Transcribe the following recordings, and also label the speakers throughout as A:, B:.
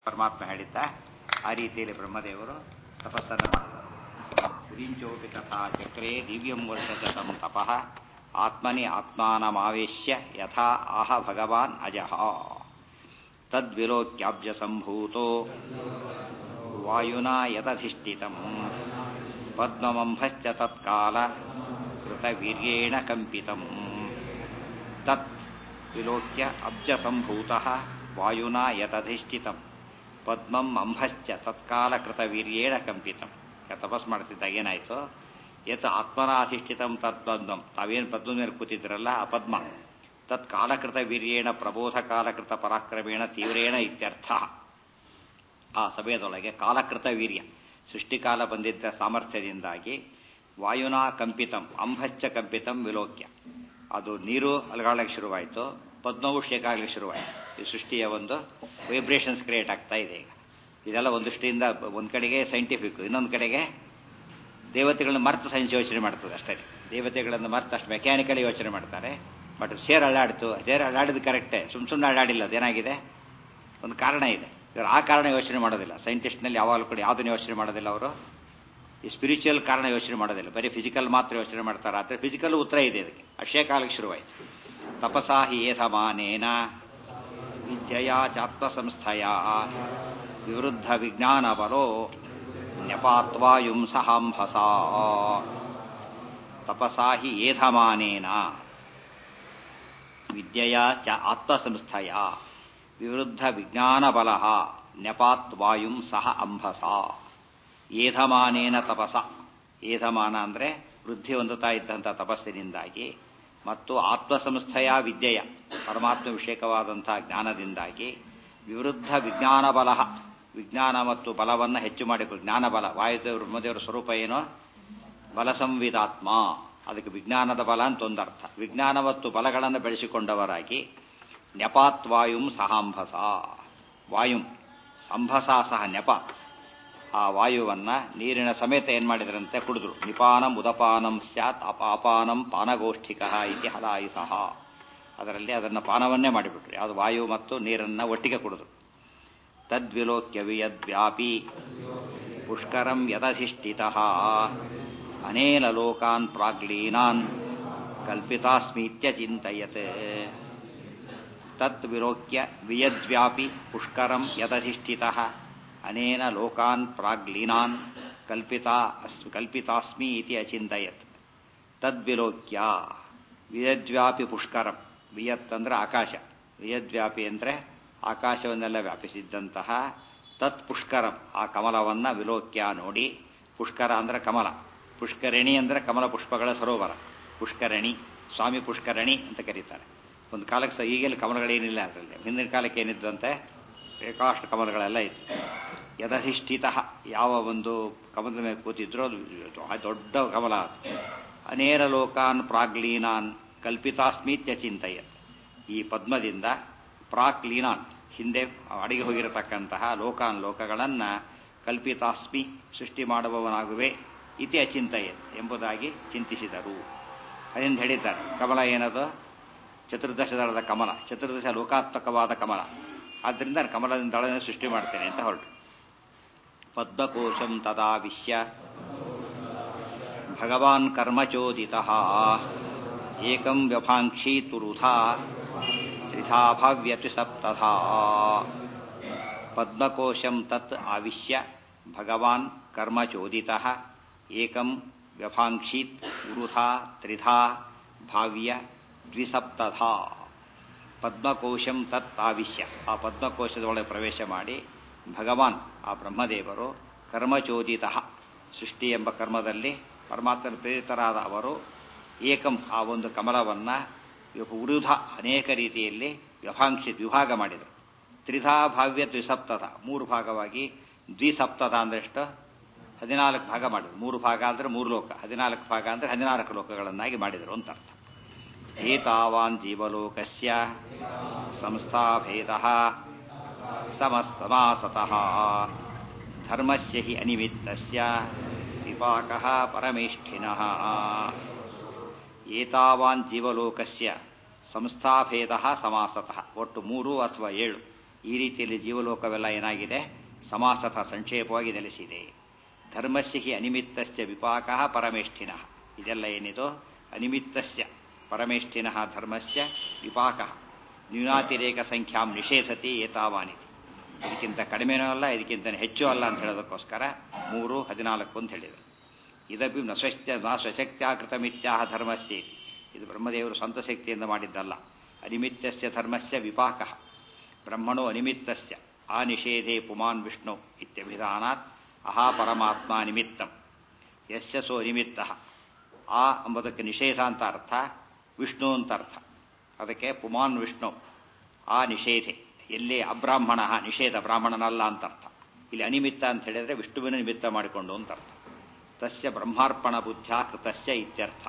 A: ಪರಮಾತ್ಮ ಹೇಳಿದ್ದ ಆ ರೀತಿಯಲ್ಲಿ ಬ್ರಹ್ಮದೇವರು ತಪಸ್ಸನ್ನು ಮಾಡಿದರು ವಿರಿಂಚೋಪಿ ತಥಾ ಚಕ್ರೇ ದಿವ್ಯಂ ವರ್ಷತಂ ತಪಃ ಆತ್ಮನಿ ಆತ್ಮಾನಮಾವೇಶ್ಯ ಯಥಾ ಆಹ ಭಗವಾನ್ ಅಜಃ ತದ್ವಿಲೋಕ್ಯಾಬ್ಜ ಸಂಭೂತೋ ವಾಯುನಾ ಯತಧಿಷ್ಠಿತಂ ಪದ್ಮಮಂಭಶ್ಚ ತತ್ಕಾಲ ಕೃತವೀರ್ಯೇಣ ಕಂಪಿತಂ ತತ್ ವಿಲೋಕ್ಯ ಅಬ್ಜ ಸಂಭೂತಃ ವಾಯುನಾ ಯತಧಿಷ್ಠಿತಂ ಪದ್ಮಂ ಅಂಭಶ್ಚ ತತ್ಕಾಲ ಕೃತವೀರ್ಯೇಣ ಕಂಪಿತಂ ತಪಸ್ ಮಾಡ್ತಿದ್ದಾಗ ಏನಾಯ್ತು ಯತ್ ಆತ್ಮನಾಧಿಷ್ಠಿತಂ ತತ್ ಪದ್ಮಂ ತಾವೇನು ಪದ್ಮದ ಮೇಲೆ ಕೂತಿದ್ರಲ್ಲ ಆ ಪದ್ಮ ತತ್ ಕಾಲಕೃತ ವೀರ್ಯೇಣ ಪ್ರಬೋಧ ಕಾಲಕೃತ ಪರಾಕ್ರಮೇಣ ತೀವ್ರೇಣ ಇತ್ಯರ್ಥ ಆ ಸಮಯದೊಳಗೆ ಕಾಲಕೃತ ವೀರ್ಯ ಸೃಷ್ಟಿಕಾಲ ಬಂದಿದ್ದ ಸಾಮರ್ಥ್ಯದಿಂದಾಗಿ ವಾಯುನಾ ಕಂಪಿತಂ ಅಂಭಶ್ಚ ಕಂಪಿತಂ ವಿಲೋಕ್ಯ ಅದು ನೀರು ಅಲಗಾಳಕ್ಕೆ ಶುರುವಾಯಿತು ಪದ್ಮವು ಶೇಕಾಗ್ಲಿಕ್ಕೆ ಶುರುವಾಯಿತು ಈ ಸೃಷ್ಟಿಯ ಒಂದು ವೈಬ್ರೇಷನ್ಸ್ ಕ್ರಿಯೇಟ್ ಆಗ್ತಾ ಇದೆ ಈಗ ಇದೆಲ್ಲ ಒಂದಷ್ಟಿಂದ ಒಂದು ಕಡೆಗೆ ಸೈಂಟಿಫಿಕ್ ಇನ್ನೊಂದು ಕಡೆಗೆ ದೇವತೆಗಳನ್ನ ಮರ್ತು ಸೈನ್ಸ್ ಯೋಚನೆ ಮಾಡ್ತದೆ ಅಷ್ಟೇ ದೇವತೆಗಳನ್ನು ಮರ್ತು ಅಷ್ಟು ಮೆಕ್ಯಾನಿಕಲಿ ಯೋಚನೆ ಮಾಡ್ತಾರೆ ಬಟ್ ಸೇರ್ ಅಳ್ಳಾಡ್ತು ಸೇರ್ ಅಳ್ಳಾಡಿದ ಕರೆಕ್ಟೇ ಸುಮ್ ಸುಮ್ಮನೆ ಅಳ್ಳಾಡಿಲ್ಲ ಅದೇನಾಗಿದೆ ಒಂದು ಕಾರಣ ಇದೆ ಇವರು ಆ ಕಾರಣ ಯೋಚನೆ ಮಾಡೋದಿಲ್ಲ ಸೈಂಟಿಸ್ಟ್ನಲ್ಲಿ ಯಾವಾಗಲೂ ಕೂಡ ಯಾವುದನ್ನು ಯೋಚನೆ ಮಾಡೋದಿಲ್ಲ ಅವರು ಈ ಸ್ಪಿರಿಚುವಲ್ ಕಾರಣ ಯೋಚನೆ ಮಾಡೋದಿಲ್ಲ ಬರೀ ಫಿಸಿಕಲ್ ಮಾತ್ರ ಯೋಚನೆ ಮಾಡ್ತಾರೆ ಆದರೆ ಫಿಸಿಕಲ್ ಉತ್ತರ ಇದೆ ಅದಕ್ಕೆ ಅಷ್ಟೇ ಕಾಲಕ್ಕೆ ಶುರುವಾಯಿತು ತಪಸಾಹಿ ಏಧಮಾನೇನ ವಿದ್ಯೆಯ ಚಾತ್ಮ ಸಂಸ್ಥೆಯ ವಿವೃದ್ಧ ವಿಜ್ಞಾನ ಬಲೋ ನ್ಯಪಾತ್ವಾಯುಂ ಸಹಾಂಭಸ ತಪಸಾಹಿ ಏಧಮಾನೇನ ವಿದ್ಯೆಯ ಚ ಆತ್ಮಸಂಸ್ಥೆಯ ವಿವೃದ್ಧ ವಿಜ್ಞಾನ ಬಲ ನ್ಯಪಾತ್ ವಾಯುಂ ಸಹ ಅಂಭಸ ಏಧಮಾನೇನ ತಪಸ ಏಧಮಾನ ಅಂದರೆ ವೃದ್ಧಿ ಹೊಂದುತ್ತಾ ಇದ್ದಂಥ ತಪಸ್ಸಿನಿಂದಾಗಿ ಮತ್ತು ಆತ್ಮಸಂಸ್ಥೆಯ ವಿದ್ಯೆಯ ಪರಮಾತ್ಮ ವಿಷಯಕವಾದಂಥ ಜ್ಞಾನದಿಂದಾಗಿ ವಿವೃದ್ಧ ವಿಜ್ಞಾನ ಬಲ ವಿಜ್ಞಾನ ಮತ್ತು ಬಲವನ್ನು ಹೆಚ್ಚು ಮಾಡಿಕೊಂಡು ಜ್ಞಾನ ಬಲ ವಾಯುದೇವರು ಬ್ರಹ್ಮದೇವರ ಸ್ವರೂಪ ಏನೋ ಬಲ ಸಂವಿಧಾತ್ಮ ಅದಕ್ಕೆ ವಿಜ್ಞಾನದ ಬಲ ಅಂತ ಒಂದರ್ಥ ವಿಜ್ಞಾನ ಮತ್ತು ಬಲಗಳನ್ನು ಬೆಳೆಸಿಕೊಂಡವರಾಗಿ ನೆಪಾತ್ ವಾಯುಂ ಸಹಾಂಭಸ ವಾಯುಂ ಸಂಭಸ ಸಹ ನೆಪಾತ್ ಆ ವಾಯುವನ್ನ ನೀರಿನ ಸಮೇತ ಏನ್ ಮಾಡಿದ್ರಂತೆ ಕುಡಿದ್ರು ನಿಪಾನಂ ಉದಪಾನಂ ಸ್ಯಾತ್ ಅಪಾಪಾನಂ ಪಾನಗೋಷ್ಠಿಕ ಇತಿ ಹಲಾಯಿ ಸಹ ಅದರಲ್ಲಿ ಅದನ್ನು ಪಾನವನ್ನೇ ಮಾಡಿಬಿಟ್ರು ಯಾವುದು ವಾಯು ಮತ್ತು ನೀರನ್ನ ಒಟ್ಟಿಗೆ ಕುಡಿದ್ರು ತದ್ವಿಲೋಕ್ಯ ವಿಯದ್ವ್ಯಾಪಿ ಪುಷ್ಕರಂ ಯದಧಿಷ್ಠಿತ ಅನೇನ ಲೋಕಾನ್ ಪ್ರಾಗ್ಲೀನಾನ್ ಕಲ್ಪಿತಾಸ್ಮೀತ್ಯ ಚಿಂತಯತ್ ತತ್ ವಿಲೋಕ್ಯ ವಿಯದ್ವ್ಯಾಪಿ ಪುಷ್ಕರಂ ಯದಧಿಷ್ಠಿತ ಅನೇನ ಲೋಕಾನ್ ಪ್ರಾಗ್ಲೀನಾನ್ ಕಲ್ಪಿತಾ ಕಲ್ಪಿತಾಸ್ಮಿ ಇತಿ ಅಚಿಂತಯತ್ ತದ್ವಿಲೋಕ್ಯ ವಿಯದ್ವ್ಯಾಪಿ ಪುಷ್ಕರಂ ವಿಯತ್ ಅಂದ್ರೆ ಆಕಾಶ ವಿಯದ್ವ್ಯಾಪಿ ಅಂದ್ರೆ ಆಕಾಶವನ್ನೆಲ್ಲ ವ್ಯಾಪಿಸಿದ್ದಂತಹ ತತ್ ಪುಷ್ಕರಂ ಆ ಕಮಲವನ್ನ ವಿಲೋಕ್ಯ ನೋಡಿ ಪುಷ್ಕರ ಅಂದ್ರೆ ಕಮಲ ಪುಷ್ಕರಣಿ ಅಂದ್ರೆ ಕಮಲ ಪುಷ್ಪಗಳ ಸರೋವರ ಪುಷ್ಕರಣಿ ಸ್ವಾಮಿ ಪುಷ್ಕರಣಿ ಅಂತ ಕರೀತಾರೆ ಒಂದು ಕಾಲಕ್ಕೆ ಸಹ ಈಗೆಲ್ಲ ಕಮಲಗಳೇನಿಲ್ಲ ಅದರಲ್ಲಿ ಹಿಂದಿನ ಕಾಲಕ್ಕೆ ಏನಿದ್ದಂತೆ ಬೇಕಾಷ್ಟು ಕಮಲಗಳೆಲ್ಲ ಇತ್ತು ಯದಧಿಷ್ಠಿತ ಯಾವ ಒಂದು ಕಮಲದ ಮೇಲೆ ಕೂತಿದ್ರೋ ಅದು ದೊಡ್ಡ ಕಮಲ ಅನೇರ ಲೋಕಾನ್ ಪ್ರಾಗ್ಲೀನಾನ್ ಕಲ್ಪಿತಾಸ್ಮಿತ್ಯ ಚಿಂತೆಯ ಈ ಪದ್ಮದಿಂದ ಪ್ರಾಕ್ಲೀನಾನ್ ಹಿಂದೆ ಅಡಿಗೆ ಹೋಗಿರತಕ್ಕಂತಹ ಲೋಕಾನ್ ಲೋಕಗಳನ್ನ ಕಲ್ಪಿತಾಸ್ಮಿ ಸೃಷ್ಟಿ ಮಾಡುವವನಾಗುವೆ ಇತಿ ಅಚಿಂತೆಯ ಎಂಬುದಾಗಿ ಚಿಂತಿಸಿದರು ಅದರಿಂದ ಹೇಳಿದ್ದಾರೆ ಕಮಲ ಏನದು ಚತುರ್ದಶ ದಳದ ಕಮಲ ಚತುರ್ದಶ ಲೋಕಾತ್ಮಕವಾದ ಕಮಲ ಆದ್ದರಿಂದ ಕಮಲದಿಂದ ದಳನ ಸೃಷ್ಟಿ ಮಾಡ್ತೇನೆ ಅಂತ ಹೊರಟು ಪದ್ಮಕೋಶಂ ತದಾವಿಶ್ಯ ಭಗವಾನ್ ಕರ್ಮಚೋದಿತ ಏಕಂ ವ್ಯಭಾಂಕ್ಷಿ ತುರುಧಾ ತ್ರಿಧಾ ಭಾವ್ಯತು ಸಪ್ತಧಾ ಪದ್ಮಕೋಶಂ ತತ್ ಆವಿಶ್ಯ ಭಗವಾನ್ ಕರ್ಮಚೋದಿತ ಏಕಂ ವ್ಯಭಾಂಕ್ಷೀತ್ ಉರುಧಾ ತ್ರಿಧಾ ಭಾವ್ಯ ದ್ವಿಸಪ್ತಧಾ ಪದ್ಮಕೋಶಂ ತತ್ ಆವಿಶ್ಯ ಆ ಪದ್ಮಕೋಶದೊಳಗೆ ಪ್ರವೇಶ ಮಾಡಿ ಭಗವಾನ್ ಆ ಬ್ರಹ್ಮದೇವರು ಕರ್ಮಚೋದಿತ ಸೃಷ್ಟಿ ಎಂಬ ಕರ್ಮದಲ್ಲಿ ಪರಮಾತ್ಮನ ಪ್ರೇರಿತರಾದ ಅವರು ಏಕಂ ಆ ಒಂದು ಕಮಲವನ್ನ ಉರುಧ ಅನೇಕ ರೀತಿಯಲ್ಲಿ ವ್ಯಭಾಂಕ್ಷಿ ವಿಭಾಗ ಮಾಡಿದರು ತ್ರಿಧಾ ಭಾವ್ಯ ದ್ವಿಸಪ್ತಧ ಮೂರು ಭಾಗವಾಗಿ ದ್ವಿಸಪ್ತಧ ಅಂದ್ರೆ ಎಷ್ಟು ಹದಿನಾಲ್ಕು ಭಾಗ ಮಾಡಿದ್ರು ಮೂರು ಭಾಗ ಅಂದ್ರೆ ಮೂರು ಲೋಕ ಹದಿನಾಲ್ಕು ಭಾಗ ಅಂದ್ರೆ ಹದಿನಾಲ್ಕು ಲೋಕಗಳನ್ನಾಗಿ ಮಾಡಿದರು ಅಂತ ಅರ್ಥ ಏತಾವಾನ್ ಜೀವಲೋಕಸ್ಯ ಸಂಸ್ಥಾಭೇದ ಸಮಸ್ತಮಾಸತಃ ಧರ್ಮಸ್ಯ ಹಿ ಅನಿಮಿತ್ತಸ್ಯ ವಿಪಾಕಃ ಪರಮೇಷ್ಠಿನಃ ಏತಾವಾನ್ ಜೀವಲೋಕಸ್ಯ ಸಂಸ್ಥಾಭೇದ ಸಮಾಸತಃ ಒಟ್ಟು ಮೂರು ಅಥವಾ ಏಳು ಈ ರೀತಿಯಲ್ಲಿ ಜೀವಲೋಕವೆಲ್ಲ ಏನಾಗಿದೆ ಸಮಾಸಥ ಸಂಕ್ಷೇಪವಾಗಿ ನೆಲೆಸಿದೆ ಧರ್ಮಸ್ಯ ಹಿ ಅನಿಮಿತ್ತಸ್ಯ ವಿಪಾಕ ಪರಮೇಷ್ಠಿನ ಇದೆಲ್ಲ ಏನಿದು ಅನಿಮಿತ್ತಸ್ಯ ಪರಮೇಷ್ಠಿನ ಧರ್ಮಸ್ಯ ವಿಪಾಕ ನ್ಯೂನಾತಿರೇಕ ಸಂಖ್ಯಾಂ ನಿಷೇಧತಿ ಏತಾವಾನಿತಿ ಇದಕ್ಕಿಂತ ಕಡಿಮೆನೂ ಅಲ್ಲ ಇದಕ್ಕಿಂತ ಹೆಚ್ಚು ಅಲ್ಲ ಅಂತ ಹೇಳೋದಕ್ಕೋಸ್ಕರ ಮೂರು ಹದಿನಾಲ್ಕು ಅಂತ ಹೇಳಿದರು ಇದಪಿ ನ ಸ್ವಶ್ಚ ನ ಸ್ವಶಕ್ತ್ಯಾಕೃತ ಮಿಥ್ಯಾಹ ಧರ್ಮಸ್ಯ ಇತಿ. ಇದು ಬ್ರಹ್ಮದೇವರು ಸ್ವಂತ ಶಕ್ತಿಯಿಂದ ಮಾಡಿದ್ದಲ್ಲ ಅನಿಮಿತ್ತಸ್ಯ ಧರ್ಮಸ್ಯ ವಿಪಾಕ ಬ್ರಹ್ಮಣೋ ಅನಿಮಿತ್ತಸ್ಯ ಆ ನಿಷೇಧೆ ಪುಮಾನ್ ವಿಷ್ಣು ಇತ್ಯಭಿಧಾನಾತ್ ಅಹಾ ಪರಮಾತ್ಮ ನಿಮಿತ್ತಂ ಯಸ್ಯ ಸೋ ನಿಮಿತ್ತ ಆ ಎಂಬುದಕ್ಕೆ ನಿಷೇಧ ಅಂತ ಅರ್ಥ ವಿಷ್ಣು ಅಂತ ಅರ್ಥ ಅದಕ್ಕೆ ಪುಮಾನ್ ವಿಷ್ಣು ಆ ನಿಷೇಧೆ ಎಲ್ಲಿ ಅಬ್ರಾಹ್ಮಣ ನಿಷೇಧ ಬ್ರಾಹ್ಮಣನಲ್ಲ ಅಂತ ಅರ್ಥ ಇಲ್ಲಿ ಅನಿಮಿತ್ತ ಅಂತ ಹೇಳಿದ್ರೆ ವಿಷ್ಣುವಿನ ನಿಮಿತ್ತ ಮಾಡಿಕೊಂಡು ಅಂತ ಅರ್ಥ ತಸ್ಯ ಬ್ರಹ್ಮಾರ್ಪಣ ಬುದ್ಧ ಕೃತಸ್ಯ ಇತ್ಯರ್ಥ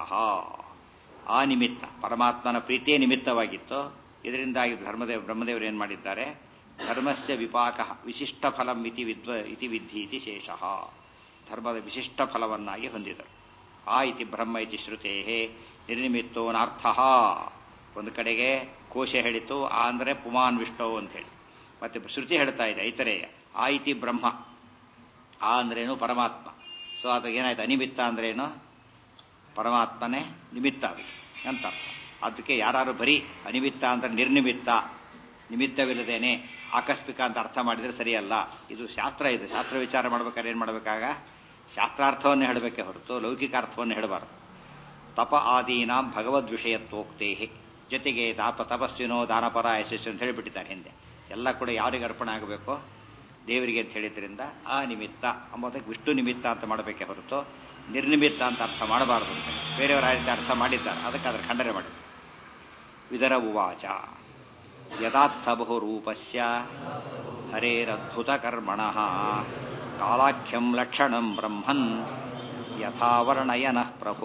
A: ಆ ನಿಮಿತ್ತ ಪರಮಾತ್ಮನ ಪ್ರೀತಿಯೇ ನಿಮಿತ್ತವಾಗಿತ್ತು ಇದರಿಂದಾಗಿ ಧರ್ಮದೇವ ಬ್ರಹ್ಮದೇವರು ಏನು ಮಾಡಿದ್ದಾರೆ ಧರ್ಮಸ್ಯ ವಿಪಾಕ ವಿಶಿಷ್ಟ ಫಲಂ ಇತಿ ವಿದ್ವ ಇತಿ ವಿಧಿ ಇತಿ ಶೇಷಃ ಧರ್ಮದ ವಿಶಿಷ್ಟ ಫಲವನ್ನಾಗಿ ಹೊಂದಿದರು ಆ ಇತಿ ಬ್ರಹ್ಮ ಇತಿ ಶ್ರುತೇ ನಿರ್ನಿಮಿತ್ತೋನಾರ್ಥ ಒಂದು ಕಡೆಗೆ ಕೋಶ ಹೇಳಿತು ಆ ಅಂದರೆ ಪುಮಾನ್ ವಿಷ್ಣು ಅಂತ ಹೇಳಿ ಮತ್ತೆ ಶ್ರುತಿ ಹೇಳ್ತಾ ಇದೆ ಐತರೇಯ ಆ ಇತಿ ಬ್ರಹ್ಮ ಆ ಅಂದ್ರೇನು ಪರಮಾತ್ಮ ಸೊ ಅದು ಏನಾಯ್ತು ಅನಿಮಿತ್ತ ಅಂದ್ರೇನು ಪರಮಾತ್ಮನೇ ನಿಮಿತ್ತ ಅದಕ್ಕೆ ಅಂತ ಅರ್ಥ ಅದಕ್ಕೆ ಯಾರು ಬರೀ ಅನಿಮಿತ್ತ ಅಂದ್ರೆ ನಿರ್ನಿಮಿತ್ತ ನಿಮಿತ್ತವಿಲ್ಲದೇನೆ ಆಕಸ್ಮಿಕ ಅಂತ ಅರ್ಥ ಮಾಡಿದ್ರೆ ಸರಿಯಲ್ಲ ಇದು ಶಾಸ್ತ್ರ ಇದು ಶಾಸ್ತ್ರ ವಿಚಾರ ಮಾಡ್ಬೇಕಾದ್ರೆ ಏನು ಮಾಡಬೇಕಾಗ ಶಾಸ್ತ್ರಾರ್ಥವನ್ನು ಹೇಳಬೇಕೆ ಹೊರತು ಲೌಕಿಕ ಅರ್ಥವನ್ನು ಹೇಳಬಾರದು ತಪ ಆದೀನಾಂ ಭಗವದ್ ವಿಷಯತ್ವೋಕ್ತೇ ಜೊತೆಗೆ ತಾಪ ತಪಸ್ವಿನೋ ದಾನಪರ ಯಶಸ್ವಿ ಅಂತ ಹೇಳಿಬಿಟ್ಟಿದ್ದಾರೆ ಹಿಂದೆ ಎಲ್ಲ ಕೂಡ ಯಾರಿಗೆ ಅರ್ಪಣೆ ಆಗಬೇಕು ದೇವರಿಗೆ ಅಂತ ಹೇಳಿದ್ರಿಂದ ಆ ನಿಮಿತ್ತ ಅಂಬೋದಕ್ಕೆ ವಿಷ್ಣು ನಿಮಿತ್ತ ಅಂತ ಮಾಡಬೇಕೆ ಹೊರತು ನಿರ್ನಿಮಿತ್ತ ಅಂತ ಅರ್ಥ ಮಾಡಬಾರದು ಅಂತ ಬೇರೆಯವರ ಆ ರೀತಿ ಅರ್ಥ ಮಾಡಿದ್ದಾರೆ ಅದಕ್ಕೆ ಅದರ ಖಂಡನೆ ಮಾಡಿದ್ರು ವಿದರ ಉವಾಚ ಯಥಾರ್ಥ ಬಹುರೂಪಸ್ಯ ಹರೇರದ್ಭುತ ಕರ್ಮಣ ಕಾಲಾಖ್ಯಂ ಲಕ್ಷಣಂ ಬ್ರಹ್ಮನ್ ಯಥಾವರ್ಣಯನ ಪ್ರಭೋ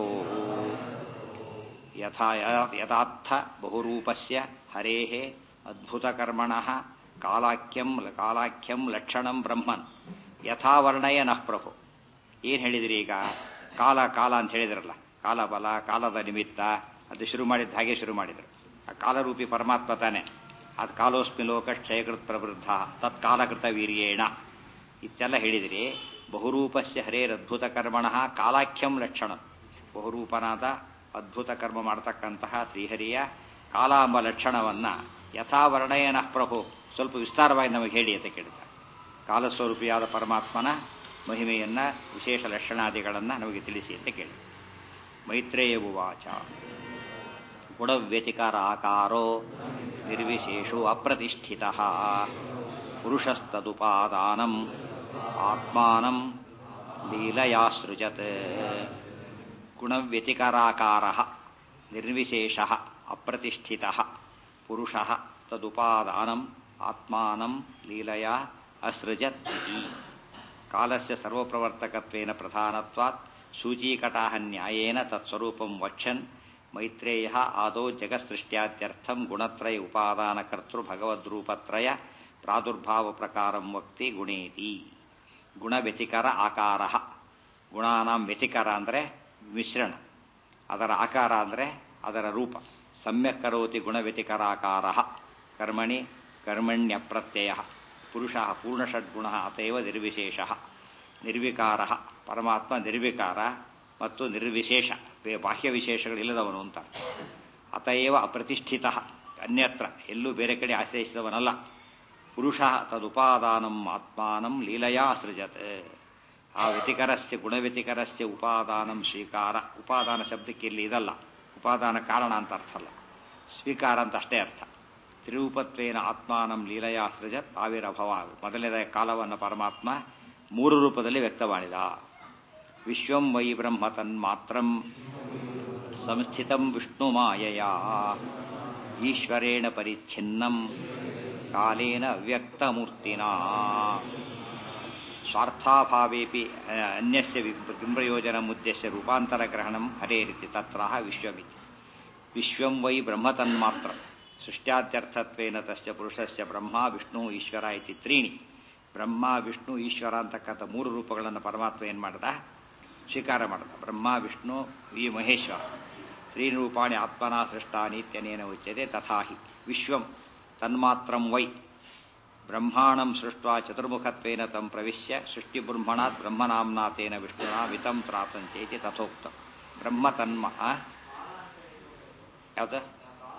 A: ಯಥಾ ಯಥಾರ್ಥ ಬಹುರೂಪಸ್ಯ ಹರೇ ಅದ್ಭುತಕರ್ಮಣ ಕಾಲಾಖ್ಯಂ ಕಾಲಾಖ್ಯಂ ಲಕ್ಷಣಂ ಬ್ರಹ್ಮನ್ ಯಥಾವರ್ಣಯನ ಪ್ರಭು ಏನು ಹೇಳಿದಿರಿ ಈಗ ಕಾಲ ಕಾಲ ಅಂತ ಹೇಳಿದ್ರಲ್ಲ ಕಾಲಬಲ ಕಾಲದ ನಿಮಿತ್ತ ಅದು ಶುರು ಮಾಡಿದ್ದು ಹಾಗೆ ಶುರು ಮಾಡಿದರು ಆ ಕಾಲರೂಪಿ ಪರಮಾತ್ಮ ತಾನೆ ಅದು ಕಾಲೋಸ್ಮಿ ಲೋಕ ಕ್ಷಯಕೃತ್ ಪ್ರವೃದ್ಧ ತತ್ಕಾಲಕೃತ ವೀರ್ಯೇಣ ಇತ್ತೆಲ್ಲ ಹೇಳಿದಿರಿ ಬಹುರೂಪಸ್ಯ ಹರೇರದ್ಭುತ ಕರ್ಮಣ ಕಾಲಾಖ್ಯಂ ಲಕ್ಷಣ ಬಹುರೂಪನಾದ ಅದ್ಭುತ ಕರ್ಮ ಮಾಡತಕ್ಕಂತಹ ಶ್ರೀಹರಿಯ ಕಾಲ ಎಂಬ ಲಕ್ಷಣವನ್ನ ಯಥಾವರ್ಣಯನ ಪ್ರಭು ಸ್ವಲ್ಪ ವಿಸ್ತಾರವಾಗಿ ನಮಗೆ ಹೇಳಿ ಅಂತ ಕೇಳಿದ್ದಾರೆ ಕಾಲಸ್ವರೂಪಿಯಾದ ಪರಮಾತ್ಮನ ಮಹಿಮೆಯನ್ನ ವಿಶೇಷ ಲಕ್ಷಣಾದಿಗಳನ್ನು ನಮಗೆ ತಿಳಿಸಿ ಅಂತ ಕೇಳಿ ಮೈತ್ರೇಯ ಉವಾಚ ಗುಣವ್ಯತಿಕಾರ ಆಕಾರೋ ನಿರ್ವಿಶೇಷೋ ಅಪ್ರತಿಷ್ಠಿತ ಪುರುಷಸ್ತದುಪಾದಾನಂ ಆತ್ಮಾನಂ ಲೀಲಯಾಸೃಜತ್ ಗುಣವ್ಯತಿಕರಾಕಾರ ನಿರ್ವಿಶೇಷ ಅಪ್ರತಿಷ್ಠಿತ ಪುರುಷ ತದುಪಾದಾನಂ ಆತ್ಮಾನಂ ಲೀಲಯಾ ಅಸೃಜತ್ ಇತಿ ಕಾಲಸ್ಯ ಸರ್ವಪ್ರವರ್ತಕತ್ವೇನ ಪ್ರಧಾನತ್ವಾತ್ ಸೂಚೀಕಟಾಹ ನ್ಯಾಯೇನ ತತ್ಸ್ವರೂಪಂ ವಕ್ಷನ್ ಮೈತ್ರೇಯ ಆದೌ ಜಗತ್ಸೃಷ್ಟ್ಯಾದ್ಯರ್ಥಂ ಗುಣತ್ರಯ ಉಪಾದಾನಕರ್ತೃ ಭಗವದ್ರೂಪತ್ರಯ ಪ್ರಾದುರ್ಭಾವ ಪ್ರಕಾರಂ ವಕ್ತಿ ಗುಣೇತಿ ಗುಣವ್ಯತಿಕರ ಆಕಾರ ಗುಣಾನಾಂ ವ್ಯತಿಕರ ಅಂದರೆ ಮಿಶ್ರಣ ಅದರ ಆಕಾರ ಅಂದರೆ ಅದರ ರೂಪ ಸಮ್ಯಕ್ ಕರೋತಿ ಗುಣವ್ಯತಿಕರಾಕಾರ ಕರ್ಮಣಿ ಕರ್ಮಣ್ಯ ಪ್ರತ್ಯಯ ಪುರುಷ ಪೂರ್ಣಷಡ್ಗುಣ ಅತೈವ ನಿರ್ವಿಶೇಷ ನಿರ್ವಿಕಾರ ಪರಮಾತ್ಮ ನಿರ್ವಿಕಾರ ಮತ್ತು ನಿರ್ವಿಶೇಷ ಬಾಹ್ಯ ವಿಶೇಷಗಳಿಲ್ಲದವನು ಅಂತ ಅತಯವ ಅಪ್ರತಿಷ್ಠಿತ ಅನ್ಯತ್ರ ಎಲ್ಲೂ ಬೇರೆ ಕಡೆ ಆಶ್ರಯಿಸಿದವನಲ್ಲ ಪುರುಷ ತದುಪಾದಾನಂ ಆತ್ಮಾನಂ ಲೀಲಯಾ ಸೃಜತ್ ಆ ವ್ಯತಿಕರಸ್ಯ ಗುಣವ್ಯತಿಕರಸ್ಯ ಉಪಾದಾನಂ ಸ್ವೀಕಾರ ಉಪಾದಾನ ಶಬ್ದಕ್ಕೆ ಇಲ್ಲಿ ಇದಲ್ಲ ಉಪಾದಾನ ಕಾರಣ ಅಂತ ಅರ್ಥ ಅಲ್ಲ ಸ್ವೀಕಾರ ಅಂತ ಅಷ್ಟೇ ಅರ್ಥ ತ್ರಿರೂಪತ್ವೇನ ಆತ್ಮಾನಂ ಲೀಲಯಾ ಸೃಜತ್ ಆವಿರಭವ ಮೊದಲನೇ ಕಾಲವನ್ನು ಪರಮಾತ್ಮ ಮೂರು ರೂಪದಲ್ಲಿ ವ್ಯಕ್ತ ಮಾಡಿದ ವಿಶ್ವಂ ವೈ ಬ್ರಹ್ಮ ತನ್ಮಾತ್ರಂ ಸಂಸ್ಥಿತಂ ವಿಷ್ಣು ಮಾಯಯ ಈಶ್ವರೇಣ ಪರಿಚ್ಛಿನ್ನಂ ಕಾಲೇನ ಅವ್ಯಕ್ತಮೂರ್ತಿನ ಸ್ವಾರ್ಥಾಭಾವೇಪಿ ಅನ್ಯಸ್ಯ ಬಿಂಬಯೋಜನ ಉದ್ದೇಶ್ಯ ರೂಪಾಂತರಗ್ರಹಣಂ ಹರೇರಿತಿ ತತ್ರ ವಿಶ್ವಮಿತಿ ವಿಶ್ವಂ ವೈ ಬ್ರಹ್ಮ ತನ್ಮಾತ್ರ ಸೃಷ್ಟ್ಯಾತ್ಯರ್ಥತ್ವೇನ ತಸ್ಯ ಪುರುಷಸ್ಯ ಬ್ರಹ್ಮ ವಿಷ್ಣು ಈಶ್ವರ ಇತಿ ತ್ರೀಣಿ ಬ್ರಹ್ಮ ವಿಷ್ಣು ಈಶ್ವರ ಅಂತಕ್ಕಂಥ ಮೂರು ರೂಪಗಳನ್ನು ಪರಮಾತ್ಮ ಏನು ಮಾಡ್ದ ಸ್ವೀಕಾರ ಮಾಡ್ದ ಬ್ರಹ್ಮ ವಿಷ್ಣು ಈ ಮಹೇಶ್ವರ ತ್ರೀ ರೂಪಾಣಿ ಆತ್ಮನಾ ಸೃಷ್ಟಾನಿ ಇತ್ಯನೇನ ಉಚ್ಯತೆ ತಥಾಹಿ ವಿಶ್ವಂ ತನ್ಮಾತ್ರಂ ವೈ ಬ್ರಹ್ಮಾಣಂ ಸೃಷ್ಟ ಚತುರ್ಮುಖತ್ವೇನ ತಂ ಪ್ರವಿಶ್ಯ ಸೃಷ್ಟಿಬ್ರಹ್ಮಣಾತ್ ಬ್ರಹ್ಮನಾಮ್ನಾ ತೇನ ವಿಷ್ಣುನಾ ವಿತಂ ತ್ರಾತಂಚೇತಿ ತಥೋಕ್ತ ಬ್ರಹ್ಮ ತನ್ಮ ಆ? ಯಾವ್ದು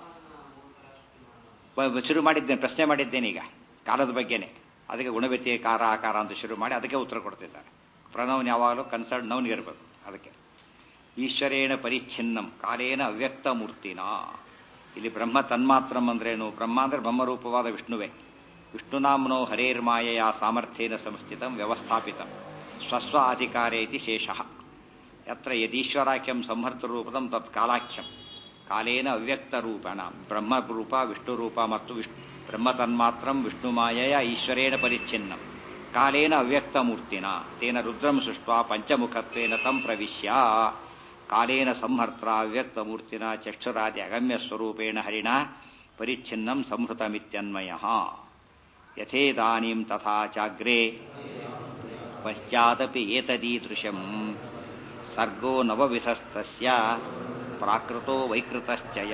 A: ಬ- ಬ- ಶುರು ಮಾಡಿದ್ದೇನೆ ಪ್ರಶ್ನೆ ಮಾಡಿದ್ದೇನೆ ಈಗ ಕಾಲದ ಬಗ್ಗೆನೆ ಅದಕ್ಕೆ ಗುಣವ್ಯತ್ಯಯ ಕಾರ ಆಕಾರ ಅಂತ ಶುರು ಮಾಡಿ ಅದಕ್ಕೆ ಉತ್ತರ ಕೊಡ್ತಿದ್ದಾರೆ ಪ್ರಣವ್ನ ಯಾವಾಗಲೂ ಕನ್ಸರ್ನ್ ನೌನ್ಗೆ ಇರಬೇಕು ಅದಕ್ಕೆ ಈಶ್ವರೇಣ ಪರಿಚ್ಛಿನ್ನಂ ಕಾಲೇನ ಅವ್ಯಕ್ತ ಮೂರ್ತಿನ ಇಲ್ಲಿ ಬ್ರಹ್ಮ ತನ್ಮಾತ್ರಂ ಅಂದ್ರೇನು ಬ್ರಹ್ಮ ಅಂದ್ರೆ ಬ್ರಹ್ಮರೂಪವಾದ ವಿಷ್ಣುವೇ ವಿಷ್ಣುನಾಮ್ನೋ ಹರೇರ್ಮಾಯೆಯ ಸಾಮರ್ಥ್ಯೇನ ಸಂಸ್ಥಿತಂ ವ್ಯವಸ್ಥಾಪಿತಂ ಸ್ವಸ್ವ ಅಧಿಕಾರೇ ಇತಿ ಶೇಷಃ ಯತ್ರ ಯದೀಶ್ವರಾಖ್ಯಂ ಸಂಹರ್ತರೂಪದಂ ತತ್ ಕಾಲಾಖ್ಯಂ ಕಾಲೇನ ಅವ್ಯಕ್ತ ರೂಪಣ ಬ್ರಹ್ಮರೂಪ ವಿಷ್ಣುರೂಪ ಮತ್ತು ವಿಷ್ಣು ಬ್ರಹ್ಮ ತನ್ಮಾತ್ರಂ ವಿಷ್ಣುಮಾಯೆಯ ಈಶ್ವರೇಣ ಪರಿಚ್ಛಿನ್ನಂ ಕಾಲೇನ ಅವ್ಯಕ್ತ ಮೂರ್ತಿನ ತೇನ ರುದ್ರಂ ಸೃಷ್ಟ ಪಂಚಮುಖತ್ವೇನ ತಂ ಪ್ರವಿಶ್ಯ ಕಾಲೇನ ಸಂಹರ್ತ್ರ ಅವ್ಯಕ್ತ ಮೂರ್ತಿನ ಚಕ್ಷುರಾದಿ ಅಗಮ್ಯ ಸ್ವರೂಪೇಣ ಹರಿಣ ಪರಿಚ್ಛಿನ್ನಂ ಸಂಹೃತಮಿತ್ಯನ್ಮಯ ಯಥೇದಾನೀಂ ತಥಾ ಚಾಗ್ರೆ ಪಶ್ಚಾದಪಿ ಏತದೀದೃಶಂ ಸರ್ಗೋ ನವವಿಧಸ್ತಸ್ಯ ಪ್ರಾಕೃತೋ ವೈಕೃತಶ್ಚಯ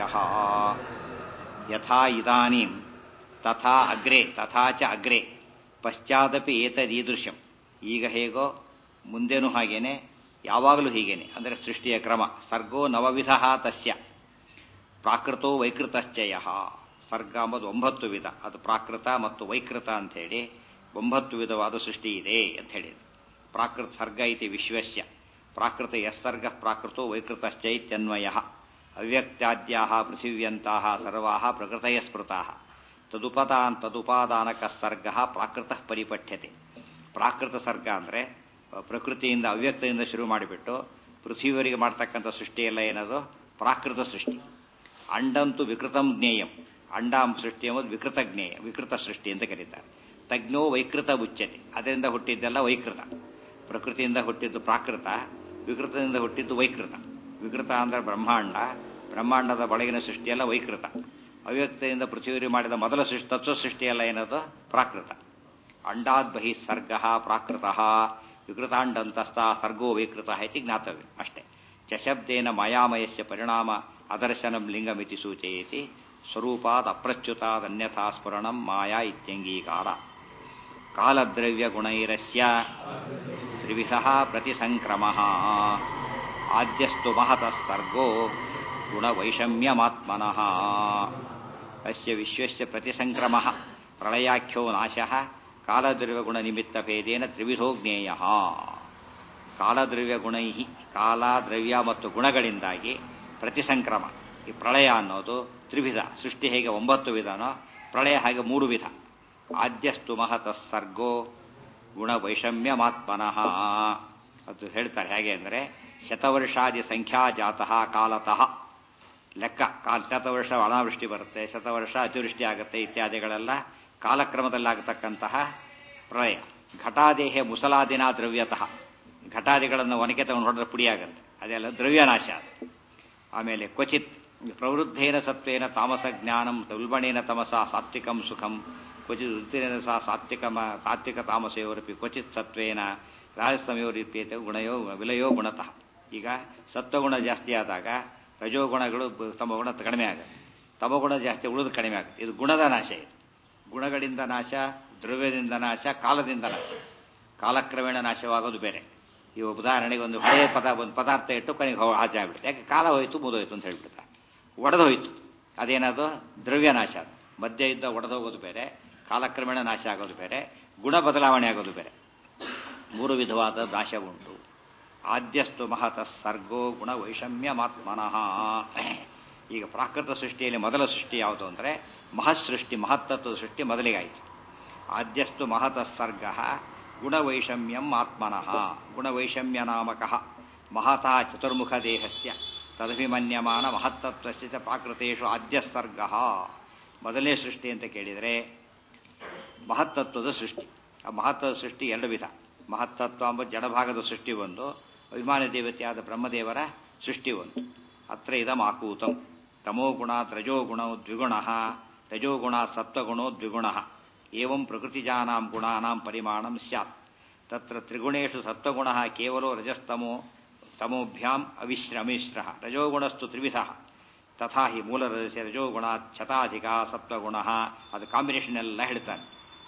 A: ಯಥಾ ಇದಾನೀಂ ತಥಾ ಅಗ್ರೆ ತಥಾ ಚ ಅಗ್ರೆ ಪಶ್ಚಾದಪಿ ಏತದೀದೃಶಂ ಈಗ ಹೇಗೋ ಮುಂದೆನೂ ಹಾಗೇನೆ ಯಾವಾಗಲೂ ಹೀಗೇನೆ ಅಂದರೆ ಸೃಷ್ಟಿಯ ಕ್ರಮ ಸರ್ಗೋ ನವವಿಧ ತಸ್ಯ ಪ್ರಾಕೃತೋ ವೈಕೃತಶ್ಚಯ ಸರ್ಗ ಎಂಬುದು ಒಂಬತ್ತು ವಿಧ ಅದು ಪ್ರಾಕೃತ ಮತ್ತು ವೈಕೃತ ಅಂತ ಹೇಳಿ ಒಂಬತ್ತು ವಿಧವಾದ ಸೃಷ್ಟಿ ಇದೆ ಅಂತ ಹೇಳಿದೆ ಪ್ರಾಕೃತ ಸರ್ಗ ಇತಿ ವಿಶ್ವಸ್ಯ ಪ್ರಾಕೃತ ಯಸ್ಸರ್ಗ ಪ್ರಾಕೃತೋ ವೈಕೃತಶ್ಚೈತ್ಯನ್ವಯ ಅವ್ಯಕ್ತಾದ್ಯಾ ಪೃಥಿವ್ಯಂತಾ ಸರ್ವಾ ಪ್ರಕೃತಯ ಸ್ಮೃತಾ ತದುಪದಾನ್ ತದುಪಾದಾನಕ ಸರ್ಗ ಪ್ರಾಕೃತ ಪರಿಪಠ್ಯತೆ ಪ್ರಾಕೃತ ಸರ್ಗ ಅಂದ್ರೆ ಪ್ರಕೃತಿಯಿಂದ ಅವ್ಯಕ್ತದಿಂದ ಶುರು ಮಾಡಿಬಿಟ್ಟು ಪೃಥ್ವಿವರೆಗೆ ಮಾಡ್ತಕ್ಕಂಥ ಸೃಷ್ಟಿ ಎಲ್ಲ ಏನದು ಪ್ರಾಕೃತ ಸೃಷ್ಟಿ ಅಂಡಂತು ವಿಕೃತಂ ಜ್ಞೇಯಂ ಅಂಡ ಸೃಷ್ಟಿ ಎಂಬುದು ವಿಕೃತ ಜ್ಞೇಯ ವಿಕೃತ ಸೃಷ್ಟಿ ಅಂತ ಕರೀತಾರೆ ತಜ್ಞೋ ವೈಕೃತ ಉಚ್ಯತೆ ಅದರಿಂದ ಹುಟ್ಟಿದ್ದೆಲ್ಲ ವೈಕೃತ ಪ್ರಕೃತಿಯಿಂದ ಹುಟ್ಟಿದ್ದು ಪ್ರಾಕೃತ ವಿಕೃತದಿಂದ ಹುಟ್ಟಿದ್ದು ವೈಕೃತ ವಿಕೃತ ಅಂದ್ರೆ ಬ್ರಹ್ಮಾಂಡ ಬ್ರಹ್ಮಾಂಡದ ಒಳಗಿನ ಸೃಷ್ಟಿಯೆಲ್ಲ ವೈಕೃತ ಅವ್ಯಕ್ತದಿಂದ ಪೃಥ್ವಿ ಮಾಡಿದ ಮೊದಲ ಸೃಷ್ಟಿ ತತ್ವ ಸೃಷ್ಟಿಯೆಲ್ಲ ಏನದು ಪ್ರಾಕೃತ ಅಂಡಾದ್ ಬಹಿ ಸರ್ಗ ಪ್ರಾಕೃತ ವಿಕೃತಾಂಡಂತಸ್ಥ ಸರ್ಗೋ ವೈಕೃತ ಇತಿ ಜ್ಞಾತವ್ಯ ಅಷ್ಟೇ ಚಶಬ್ದೇನ ಮಾಯಾಮಯಸ್ಯ ಪರಿಣಾಮ ಅದರ್ಶನಂ ಲಿಂಗಮಿತಿ ಸೂಚಯತಿ ಸ್ವರೂಪಾದ್ ಅಪ್ರಚ್ಯುತಾದನ್ಯಥಾ ಸ್ಫುರಣಂ ಮಾಯಾ ಇತ್ಯಂಗೀಕಾರ ಕಾಲದ್ರವ್ಯ ಗುಣೈರಸ್ಯ ತ್ರಿವಿಧ ಪ್ರತಿಸಂಕ್ರಮ ಆದ್ಯಸ್ತು ಮಹತಃ ಸರ್ಗೋ ಗುಣವೈಷಮ್ಯಮಾತ್ಮನಃ ಅಸ್ಯ ವಿಶ್ವಸ್ಯ ಪ್ರತಿಸಂಕ್ರಮ ಪ್ರಳಯಾಖ್ಯೋ ನಾಶಃ ಕಾಲದ್ರವ್ಯಗುಣನಿಮಿತ್ತಭೇದೇನ ತ್ರಿವಿಧೋ ಜ್ಞೇಯ ಕಾಲದ್ರವ್ಯ ಗುಣೈ ಕಾಲ ದ್ರವ್ಯ ಮತ್ತು ಗುಣಗಳಿಂದಾಗಿ ಪ್ರತಿಸಂಕ್ರಮ ಈ ಪ್ರಳಯ ಅನ್ನೋದು ತ್ರಿವಿಧ ಸೃಷ್ಟಿ ಹೇಗೆ ಒಂಬತ್ತು ವಿಧನೋ ಪ್ರಳಯ ಹಾಗೆ ಮೂರು ವಿಧ ಆದ್ಯಸ್ತು ಮಹತಃ ಸರ್ಗೋ ಗುಣವೈಷಮ್ಯಮಾತ್ಮನಃ ಅದು ಹೇಳ್ತಾರೆ ಹೇಗೆ ಅಂದರೆ ಶತವರ್ಷಾದಿ ಸಂಖ್ಯಾಜಾತಃ ಕಾಲತಃ ಲೆಕ್ಕ ಕಾಲ ಶತವರ್ಷ ಅನಾವೃಷ್ಟಿ ಬರುತ್ತೆ ಶತವರ್ಷ ಅತಿವೃಷ್ಟಿ ಆಗುತ್ತೆ ಇತ್ಯಾದಿಗಳೆಲ್ಲ ಕಾಲಕ್ರಮದಲ್ಲಾಗತಕ್ಕಂತಹ ಪ್ರಳಯ ಘಟಾದೇಹ ಮುಸಲಾದಿನ ದ್ರವ್ಯತಃ ಘಟಾದಿಗಳನ್ನು ಒನಕೆ ತಗೊಂಡು ಹೊಡೆದ್ರೆ ಪುಡಿಯಾಗುತ್ತೆ ಅದೆಲ್ಲ ದ್ರವ್ಯನಾಶ ಅದು ಆಮೇಲೆ ಕ್ವಚಿತ್ ಪ್ರವೃದ್ಧೇನ ಸತ್ವೇನ ತಾಮಸ ಜ್ಞಾನಂ ಉಲ್ಬಣೇನ ತಮಸ ಸಾತ್ವಿಕಂ ಸುಖಂ ಕ್ವಚಿತ್ ವೃದ್ಧಿರೇನ ಸಹ ಸಾತ್ವಿಕ ಸಾತ್ವಿಕ ತಾಮಸಯೋರಪಿ ಕ್ವಚಿತ್ ಸತ್ವೇನ ರಾಜಸ್ತಮಯೋರಿಪ್ಯತೆ ಗುಣಯೋ ವಿಲಯೋ ಗುಣತಃ ಈಗ ಸತ್ವಗುಣ ಜಾಸ್ತಿ ಆದಾಗ ರಜೋಗುಣಗಳು ತಮಗುಣ ಕಡಿಮೆ ಆಗುತ್ತೆ ತಮಗುಣ ಜಾಸ್ತಿ ಉಳಿದು ಕಡಿಮೆ ಆಗುತ್ತೆ ಇದು ಗುಣದ ನಾಶ ಇದು ಗುಣಗಳಿಂದ ನಾಶ ದ್ರವ್ಯದಿಂದ ನಾಶ ಕಾಲದಿಂದ ನಾಶ ಕಾಲಕ್ರಮೇಣ ನಾಶವಾಗೋದು ಬೇರೆ ಈ ಉದಾಹರಣೆಗೆ ಒಂದು ಹಳೆಯ ಪದ ಒಂದು ಪದಾರ್ಥ ಇಟ್ಟು ಕೊನೆಗೆ ಆಚೆ ಆಗ್ಬಿಡುತ್ತೆ ಯಾಕೆ ಕಾಲ ಹೋಯ್ತು ಮುದೋಯ್ತು ಅಂತ ಹೇಳ್ಬಿಡ್ತಾರೆ ಒಡೆದು ಹೋಯ್ತು ಅದೇನದು ದ್ರವ್ಯ ನಾಶ ಅದು ಮಧ್ಯ ಇದ್ದ ಒಡೆದೋಗೋದು ಬೇರೆ ಕಾಲಕ್ರಮೇಣ ನಾಶ ಆಗೋದು ಬೇರೆ ಗುಣ ಬದಲಾವಣೆ ಆಗೋದು ಬೇರೆ ಮೂರು ವಿಧವಾದ ನಾಶ ಉಂಟು ಆದ್ಯಸ್ತು ಮಹತಃ ಸರ್ಗೋ ಗುಣ ವೈಷಮ್ಯಮಾತ್ಮನಃ ಈಗ ಪ್ರಾಕೃತ ಸೃಷ್ಟಿಯಲ್ಲಿ ಮೊದಲ ಸೃಷ್ಟಿ ಯಾವುದು ಅಂದರೆ ಮಹತ್ಸೃಷ್ಟಿ ಮಹತ್ತತ್ವದ ಸೃಷ್ಟಿ ಮೊದಲಿಗಾಯಿತು ಆದ್ಯಸ್ತು ಮಹತಃ ಸರ್ಗ ಗುಣವೈಷಮ್ಯಂ ಆತ್ಮನಃ ಗುಣವೈಷಮ್ಯ ನಾಮಕ ಮಹತಃ ಚತುರ್ಮುಖ ದೇಹಸ್ಯ ತದಭಿಮನ್ಯಮಾನ ಮಹತ್ತತ್ವಸ್ಯ ಚ ಪ್ರಾಕೃತೇಶು ಆದ್ಯಸರ್ಗ ಮೊದಲನೇ ಸೃಷ್ಟಿ ಅಂತ ಕೇಳಿದರೆ ಮಹತ್ತತ್ವದ ಸೃಷ್ಟಿ ಆ ಮಹತ್ವದ ಸೃಷ್ಟಿ ಎರಡು ವಿಧ ಮಹತ್ತತ್ವ ಎಂಬ ಜಡಭಾಗದ ಸೃಷ್ಟಿ ಒಂದು ಅಭಿಮಾನಿ ದೇವತೆಯಾದ ಬ್ರಹ್ಮದೇವರ ಸೃಷ್ಟಿ ಒಂದು ಅತ್ರ ಇದಂ ಆಕೂತಂ ತಮೋಗುಣ ರಜೋಗುಣ ದ್ವಿಗುಣ ರಜೋಗುಣ ಸತ್ವಗುಣೋ ದ್ವಿಗುಣ ಏವಂ ಪ್ರಕೃತಿಜಾನಾಂ ಗುಣಾನಾಂ ಪರಿಮಾಣಂ ಸ್ಯಾತ್ ತತ್ರ ತ್ರಿಗುಣೇಶು ಸತ್ವಗುಣ ಕೇವಲೋ ರಜಸ್ತಮೋ ತಮೋಭ್ಯಾಂ ಅವಿಶ್ರ ಅಮಿಶ್ರ ರಜೋಗುಣಸ್ತು ತ್ರಿವಿಧ ತಥಾ ಹಿ ಮೂಲರಜಸ್ಯ ರಜೋಗುಣ ಛತಾಧಿಕ ಸತ್ವಗುಣ ಅದು ಕಾಂಬಿನೇಷನ್ ಎಲ್ಲ ಹೇಳ್ತಾನೆ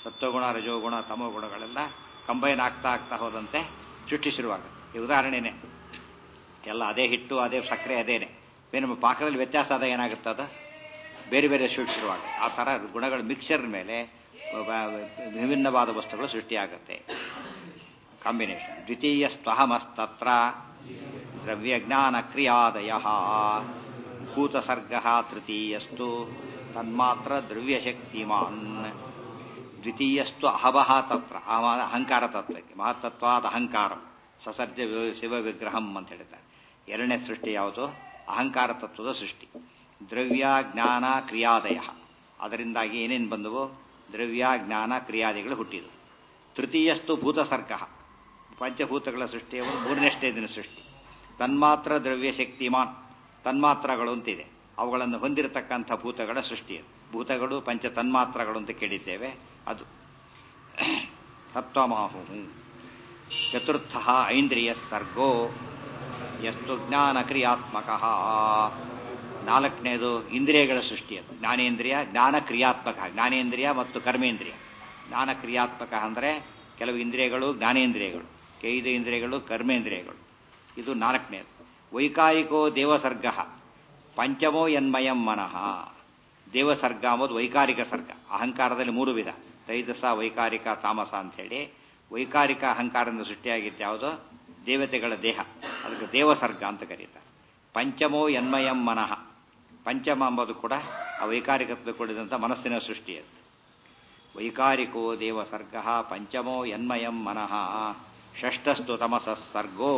A: ಸತ್ವಗುಣ ರಜೋಗುಣ ತಮೋ ಗುಣಗಳೆಲ್ಲ ಕಂಬೈನ್ ಆಗ್ತಾ ಆಗ್ತಾ ಹೋದಂತೆ ಸೃಷ್ಟಿ ಶುರುವಾಗುತ್ತೆ ಈ ಉದಾಹರಣೆನೇ ಎಲ್ಲ ಅದೇ ಹಿಟ್ಟು ಅದೇ ಸಕ್ಕರೆ ಅದೇನೆ ನಮ್ಮ ಪಾಕದಲ್ಲಿ ವ್ಯತ್ಯಾಸ ಆದ ಏನಾಗುತ್ತೆ ಅದು ಬೇರೆ ಬೇರೆ ಸೃಷ್ಟಿ ಶುರುವಾಗುತ್ತೆ ಆ ಥರ ಗುಣಗಳ ಮಿಕ್ಸರ್ ಮೇಲೆ ವಿಭಿನ್ನವಾದ ವಸ್ತುಗಳು ಸೃಷ್ಟಿಯಾಗುತ್ತೆ ಕಾಂಬಿನೇಷನ್ ದ್ವಿತೀಯ ಸ್ವಹಮಸ್ತತ್ರ ದ್ರವ್ಯಜ್ಞಾನ ಕ್ರಿಯಾದಯ ಭೂತಸರ್ಗ ತೃತೀಯಸ್ತು ತನ್ಮಾತ್ರ ದ್ರವ್ಯಶಕ್ತಿಮಾನ್ ದ್ವಿತೀಯಸ್ತು ಅಹವಹ ತತ್ರ ಅಹಂಕಾರ ತತ್ವಕ್ಕೆ ಮಹತ್ತತ್ವಾದ ಅಹಂಕಾರ ಸಸರ್ಜ ಶಿವ ವಿಗ್ರಹಂ ಅಂತ ಹೇಳಿದ್ದಾರೆ ಎರಡನೇ ಸೃಷ್ಟಿ ಯಾವುದು ಅಹಂಕಾರ ತತ್ವದ ಸೃಷ್ಟಿ ದ್ರವ್ಯ ಜ್ಞಾನ ಕ್ರಿಯಾದಯ ಅದರಿಂದಾಗಿ ಏನೇನು ಬಂದವು ದ್ರವ್ಯ ಜ್ಞಾನ ಕ್ರಿಯಾದಿಗಳು ಹುಟ್ಟಿದವು ತೃತೀಯಸ್ತು ಭೂತಸರ್ಗ ಪಂಚಭೂತಗಳ ಸೃಷ್ಟಿಯ ಒಂದು ಮೂರನೇ ಸ್ಟೇಜಿನ ಸೃಷ್ಟಿ ತನ್ಮಾತ್ರ ದ್ರವ್ಯ ಶಕ್ತಿಮಾನ್ ತನ್ಮಾತ್ರಗಳು ಅಂತಿದೆ ಅವುಗಳನ್ನು ಹೊಂದಿರತಕ್ಕಂಥ ಭೂತಗಳ ಸೃಷ್ಟಿ ಭೂತಗಳು ಪಂಚ ತನ್ಮಾತ್ರಗಳು ಅಂತ ಕೇಳಿದ್ದೇವೆ ಅದು ತತ್ವಮಾಹು ಚತುರ್ಥ ಐಂದ್ರಿಯ ಸರ್ಗೋ ಎಷ್ಟು ಜ್ಞಾನ ಕ್ರಿಯಾತ್ಮಕ ನಾಲ್ಕನೇದು ಇಂದ್ರಿಯಗಳ ಸೃಷ್ಟಿ ಅದು ಜ್ಞಾನೇಂದ್ರಿಯ ಜ್ಞಾನ ಕ್ರಿಯಾತ್ಮಕ ಜ್ಞಾನೇಂದ್ರಿಯ ಮತ್ತು ಕರ್ಮೇಂದ್ರಿಯ ಜ್ಞಾನ ಕ್ರಿಯಾತ್ಮಕ ಅಂದರೆ ಕೆಲವು ಇಂದ್ರಿಯಗಳು ಜ್ಞಾನೇಂದ್ರಿಯಗಳು ಐದು ಇಂದ್ರಿಯಗಳು ಕರ್ಮೇಂದ್ರಿಯಗಳು ಇದು ನಾಲ್ಕನೇದು ವೈಕಾರಿಕೋ ದೇವಸರ್ಗ ಪಂಚಮೋ ಯನ್ಮಯಂ ಮನಃ ದೇವಸರ್ಗ ಅಂಬುದು ವೈಕಾರಿಕ ಸರ್ಗ ಅಹಂಕಾರದಲ್ಲಿ ಮೂರು ವಿಧ ತೈಜಸ ವೈಕಾರಿಕ ತಾಮಸ ಅಂಥೇಳಿ ವೈಕಾರಿಕ ಅಹಂಕಾರದಿಂದ ಸೃಷ್ಟಿಯಾಗಿತ್ತು ಯಾವುದೋ ದೇವತೆಗಳ ದೇಹ ಅದಕ್ಕೆ ದೇವಸರ್ಗ ಅಂತ ಕರೀತಾರೆ ಪಂಚಮೋ ಯನ್ಮಯಂ ಮನಃ ಪಂಚಮ ಎಂಬುದು ಕೂಡ ಆ ವೈಕಾರಿಕತ್ವ ಕೂಡಿದಂಥ ಮನಸ್ಸಿನ ಸೃಷ್ಟಿ ಅದು ವೈಕಾರಿಕೋ ದೇವಸರ್ಗ ಪಂಚಮೋ ಯನ್ಮಯಂ ಮನಃ ಷಷ್ಠಸ್ತು ತಮಸ ಸರ್ಗೋ